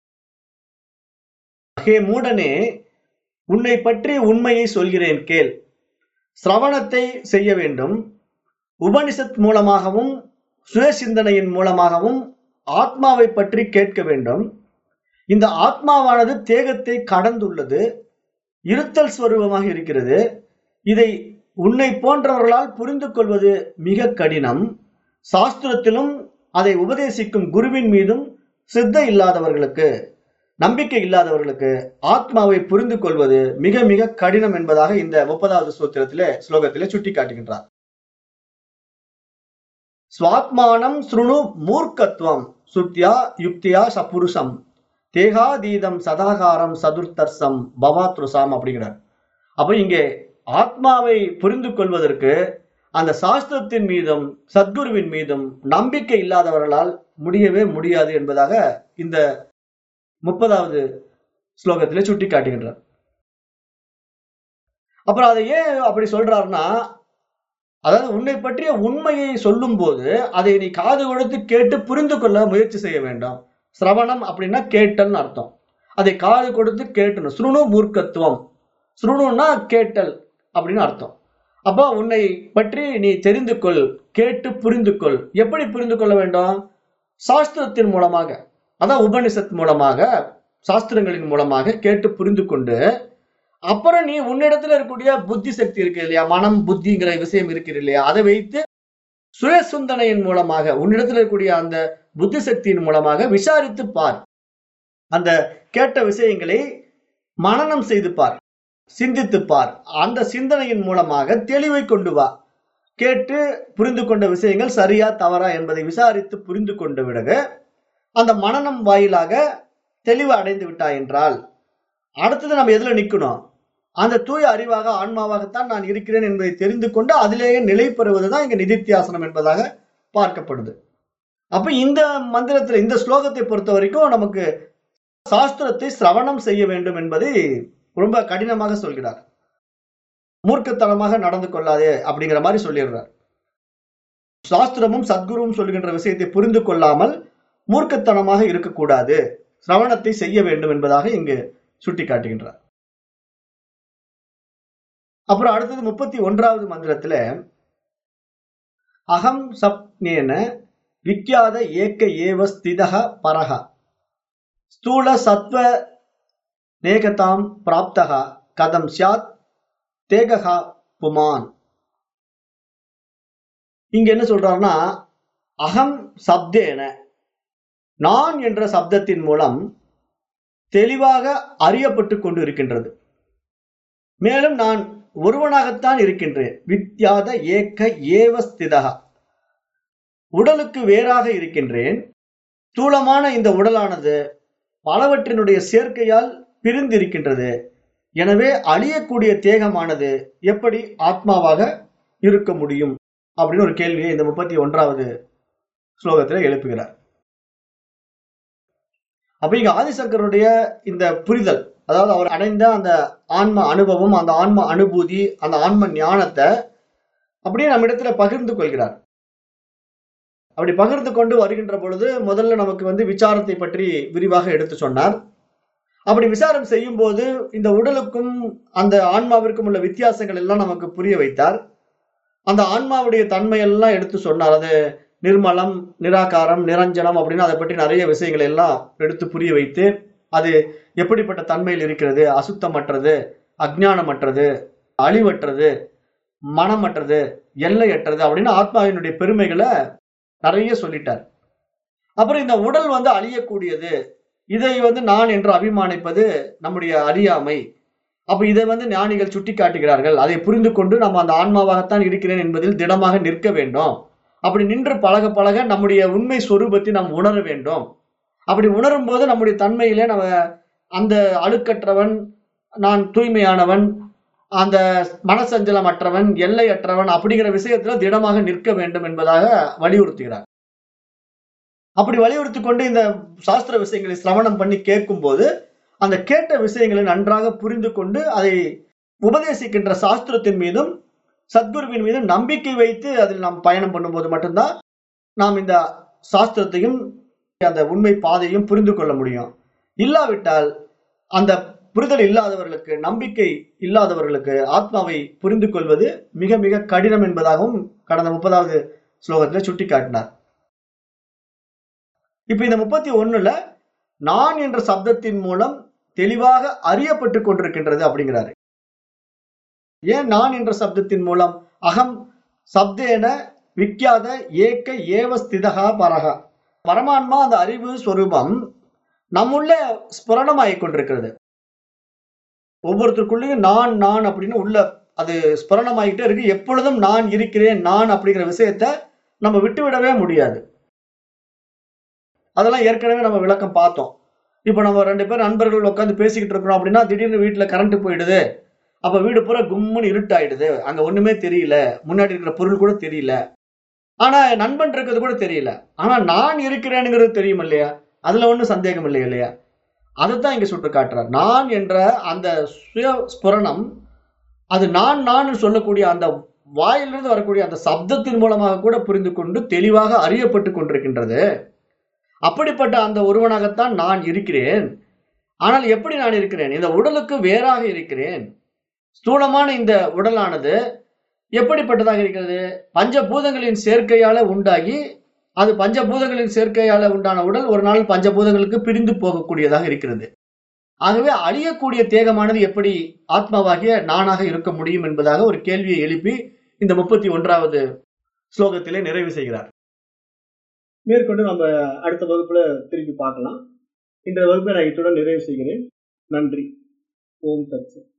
ஹே மூடனே உன்னை பற்றி உண்மையை சொல்கிறேன் கேள் சிரவணத்தை செய்ய வேண்டும் உபனிஷத் மூலமாகவும் சுயசிந்தனையின் மூலமாகவும் ஆத்மாவை பற்றி கேட்க வேண்டும் இந்த ஆத்மாவானது தேகத்தை கடந்துள்ளது இருத்தல் ஸ்வரூபமாக இருக்கிறது இதை உன்னை போன்றவர்களால் புரிந்து கொள்வது மிக கடினம் சாஸ்திரத்திலும் அதை உபதேசிக்கும் குருவின் மீதும் சித்த இல்லாதவர்களுக்கு நம்பிக்கை இல்லாதவர்களுக்கு ஆத்மாவை புரிந்து கொள்வது மிக மிக கடினம் என்பதாக இந்த முப்பதாவது சூத்திரத்திலே ஸ்லோகத்திலே சுட்டி காட்டுகின்றார் ஸ்வாத்மானம் ஸ்ருணு மூர்க்கத்துவம் சுத்யா யுக்தியா சபுருஷம் தேகாதீதம் சதாகாரம் சதுர்த்தர்சம் பவாத்ருசாம் அப்படிங்கிறார் அப்ப இங்கே ஆத்மாவை புரிந்து கொள்வதற்கு அந்த சாஸ்திரத்தின் மீதும் சத்குருவின் மீதும் நம்பிக்கை இல்லாதவர்களால் முடியவே முடியாது என்பதாக இந்த முப்பதாவது ஸ்லோகத்திலே சுட்டி காட்டுகின்றார் அப்புறம் அதை ஏன் அப்படி சொல்றாருன்னா அதாவது உன்னை பற்றிய உண்மையை சொல்லும் போது அதை நீ காது கொடுத்து கேட்டு புரிந்து கொள்ள முயற்சி செய்ய வேண்டும் சிரவணம் அப்படின்னா கேட்டல்னு அர்த்தம் அதை காது கொடுத்து கேட்டணும் ஸ்ருணு மூர்க்கத்துவம் ஸ்ருணுன்னா கேட்டல் அப்படின்னு அர்த்தம் அப்போ உன்னை பற்றி நீ தெரிந்து கொள் கேட்டு புரிந்து கொள் எப்படி புரிந்து கொள்ள வேண்டும் சாஸ்திரத்தின் மூலமாக அதான் உபனிஷத் மூலமாக சாஸ்திரங்களின் மூலமாக கேட்டு புரிந்து கொண்டு அப்புறம் நீ உன்னிடத்துல இருக்கக்கூடிய புத்தி சக்தி இருக்கு இல்லையா மனம் புத்திங்கிற விஷயம் இருக்கு இல்லையா அதை வைத்து சுய சிந்தனையின் மூலமாக உன்னிடத்துல இருக்கக்கூடிய அந்த புத்தி சக்தியின் மூலமாக விசாரித்து பார் அந்த கேட்ட விஷயங்களை மனனம் செய்து பார் சிந்தித்து பார் அந்த சிந்தனையின் மூலமாக தெளிவை கொண்டு வா கேட்டு புரிந்து கொண்ட விஷயங்கள் சரியா தவறா என்பதை விசாரித்து புரிந்து கொண்டு விடகு அந்த மனனம் வாயிலாக தெளிவு அடைந்து விட்டாய் என்றால் அடுத்தது நம்ம எதுல நிக்கணும் அந்த தூய அறிவாக ஆன்மாவாகத்தான் நான் இருக்கிறேன் என்பதை தெரிந்து கொண்டு அதிலேயே நிலை பெறுவதுதான் இங்க நிதித்தியாசனம் என்பதாக பார்க்கப்படுது அப்ப இந்த மந்திரத்துல இந்த ஸ்லோகத்தை பொறுத்த வரைக்கும் நமக்கு சாஸ்திரத்தை சிரவணம் செய்ய வேண்டும் என்பதை ரொம்ப கடினமாக சொல்கிறார் மூர்க்கத்தனமாக நடந்து கொள்ளாதே அப்படிங்கிற மாதிரி சொல்லிடுறார் சாஸ்திரமும் சத்குருவும் சொல்கின்ற விஷயத்தை புரிந்து கொள்ளாமல் மூர்க்கத்தனமாக இருக்கக்கூடாது சிரவணத்தை செய்ய வேண்டும் என்பதாக இங்கு சுட்டி காட்டுகின்றார் அப்புறம் அடுத்தது முப்பத்தி ஒன்றாவது மந்திரத்துல அகம் சப்னேன விக்யாத ஏக்க ஏவ ஸ்திதக பரக ஸ்தூல சத்வ நேகதாம் பிராப்தகா கதம் சியாத் தேககா புமான் இங்க என்ன சொல்றாருன்னா அகம் சப்தேன நான் என்ற சப்தத்தின் மூலம் தெளிவாக அறியப்பட்டு கொண்டு இருக்கின்றது மேலும் நான் ஒருவனாகத்தான் இருக்கின்றேன் வித்யாத ஏக்க ஏவ ஸ்திதகா உடலுக்கு வேறாக இருக்கின்றேன் ஸ்தூலமான இந்த உடலானது பலவற்றினுடைய சேர்க்கையால் பிரிந்திருக்கின்றது எனவே அழியக்கூடிய தேகமானது எப்படி ஆத்மாவாக இருக்க முடியும் அப்படின்னு ஒரு கேள்வியை இந்த முப்பத்தி ஒன்றாவது ஸ்லோகத்துல எழுப்புகிறார் அப்ப இங்க ஆதிசங்கருடைய இந்த புரிதல் அதாவது அவர் அடைந்த அந்த ஆன்ம அனுபவம் அந்த ஆன்ம அனுபூதி அந்த ஆன்ம ஞானத்தை அப்படியே நம்ம இடத்துல பகிர்ந்து கொள்கிறார் அப்படி பகிர்ந்து கொண்டு வருகின்ற பொழுது முதல்ல நமக்கு வந்து விசாரத்தை பற்றி விரிவாக எடுத்து சொன்னார் அப்படி விசாரம் செய்யும் போது இந்த உடலுக்கும் அந்த ஆன்மாவிற்கும் உள்ள வித்தியாசங்கள் எல்லாம் நமக்கு புரிய வைத்தார் அந்த ஆன்மாவுடைய தன்மையெல்லாம் எடுத்து சொன்னார் அது நிர்மலம் நிராகாரம் நிரஞ்சனம் அப்படின்னு அதை பற்றி நிறைய விஷயங்களை எல்லாம் எடுத்து புரிய வைத்து அது எப்படிப்பட்ட தன்மையில் இருக்கிறது அசுத்தமற்றது அஜ்ஞானமற்றது அழிவற்றது மனமற்றது எல்லையற்றது அப்படின்னு ஆத்மாவினுடைய பெருமைகளை நிறைய சொல்லிட்டார் அப்புறம் இந்த உடல் வந்து அழியக்கூடியது இதை வந்து நான் என்று அபிமானிப்பது நம்முடைய அறியாமை அப்ப இதை வந்து ஞானிகள் சுட்டி காட்டுகிறார்கள் அதை புரிந்து கொண்டு நம்ம அந்த ஆன்மாவாகத்தான் இருக்கிறேன் என்பதில் திடமாக நிற்க வேண்டும் அப்படி நின்று பழக பழக நம்முடைய உண்மை சொரூபத்தை நாம் உணர வேண்டும் அப்படி உணரும் போது நம்முடைய தன்மையிலே நம்ம அந்த அழுக்கற்றவன் நான் தூய்மையானவன் அந்த மனசஞ்சலமற்றவன் எல்லையற்றவன் அப்படிங்கிற விஷயத்துல திடமாக நிற்க வேண்டும் என்பதாக வலியுறுத்துகிறார் அப்படி வலியுறுத்தி கொண்டு இந்த சாஸ்திர விஷயங்களை சிரவணம் பண்ணி கேட்கும் போது அந்த கேட்ட விஷயங்களை நன்றாக புரிந்து கொண்டு அதை உபதேசிக்கின்ற சாஸ்திரத்தின் மீதும் சத்குருவின் மீதும் நம்பிக்கை வைத்து அதில் நாம் பயணம் பண்ணும்போது மட்டும்தான் நாம் இந்த சாஸ்திரத்தையும் அந்த உண்மை பாதையும் புரிந்து கொள்ள முடியும் இல்லாவிட்டால் அந்த புரிதல் இல்லாதவர்களுக்கு நம்பிக்கை இல்லாதவர்களுக்கு ஆத்மாவை புரிந்து கொள்வது மிக மிக கடினம் என்பதாகவும் கடந்த முப்பதாவது ஸ்லோகத்தில் சுட்டி காட்டினார் இப்ப இந்த முப்பத்தி ஒண்ணுல நான் என்ற சப்தத்தின் மூலம் தெளிவாக அறியப்பட்டு கொண்டிருக்கின்றது அப்படிங்கிறாரு ஏன் நான் என்ற சப்தத்தின் மூலம் அகம் சப்தேன விக்கியாத ஏக்க ஏவ ஸ்திதகா பரகா பரமான்மா அந்த அறிவு ஸ்வரூபம் நம்முள்ள ஸ்புரணமாகிக் கொண்டிருக்கிறது ஒவ்வொருத்தருக்குள்ளேயும் நான் நான் அப்படின்னு உள்ள அது ஸ்புரணமாகிட்டே இருக்கு எப்பொழுதும் நான் இருக்கிறேன் நான் அப்படிங்கிற விஷயத்த நம்ம விட்டுவிடவே முடியாது அதெல்லாம் ஏற்கனவே நம்ம விளக்கம் பார்த்தோம் இப்போ நம்ம ரெண்டு பேர் நண்பர்கள் உட்காந்து பேசிக்கிட்டு இருக்கிறோம் அப்படின்னா திடீர்னு வீட்டில் கரண்ட் போயிடுது அப்போ வீடு பூரா கும்முன்னு இருட்டாயிடுது அங்கே ஒன்றுமே தெரியல முன்னாடி இருக்கிற பொருள் கூட தெரியல ஆனால் நண்பன் இருக்கிறது கூட தெரியல ஆனால் நான் இருக்கிறேனுங்கிறது தெரியும் இல்லையா அதில் ஒன்றும் சந்தேகம் இல்லை இல்லையா அதுதான் இங்கே சுட்டு காட்டுறார் நான் என்ற அந்த சுய ஸ்புரணம் அது நான் நான் சொல்லக்கூடிய அந்த வாயிலிருந்து வரக்கூடிய அந்த சப்தத்தின் மூலமாக கூட புரிந்து கொண்டு தெளிவாக அறியப்பட்டு கொண்டிருக்கின்றது அப்படிப்பட்ட அந்த ஒருவனாகத்தான் நான் இருக்கிறேன் ஆனால் எப்படி நான் இருக்கிறேன் இந்த உடலுக்கு வேறாக இருக்கிறேன் ஸ்தூலமான இந்த உடலானது எப்படிப்பட்டதாக இருக்கிறது பஞ்சபூதங்களின் சேர்க்கையால உண்டாகி அது பஞ்சபூதங்களின் சேர்க்கையால உண்டான உடல் ஒரு நாள் பஞ்சபூதங்களுக்கு பிரிந்து போகக்கூடியதாக இருக்கிறது ஆகவே அழியக்கூடிய தேகமானது எப்படி ஆத்மாவாகிய நானாக இருக்க முடியும் என்பதாக ஒரு கேள்வியை எழுப்பி இந்த முப்பத்தி ஒன்றாவது ஸ்லோகத்திலே நிறைவு செய்கிறார் மேற்கொண்டு நம்ம அடுத்த வகுப்புல திருப்பி பார்க்கலாம் இந்த வகுப்பை நான் இத்துடன் நிறைவு செய்கிறேன் நன்றி ஓம் தத்சத்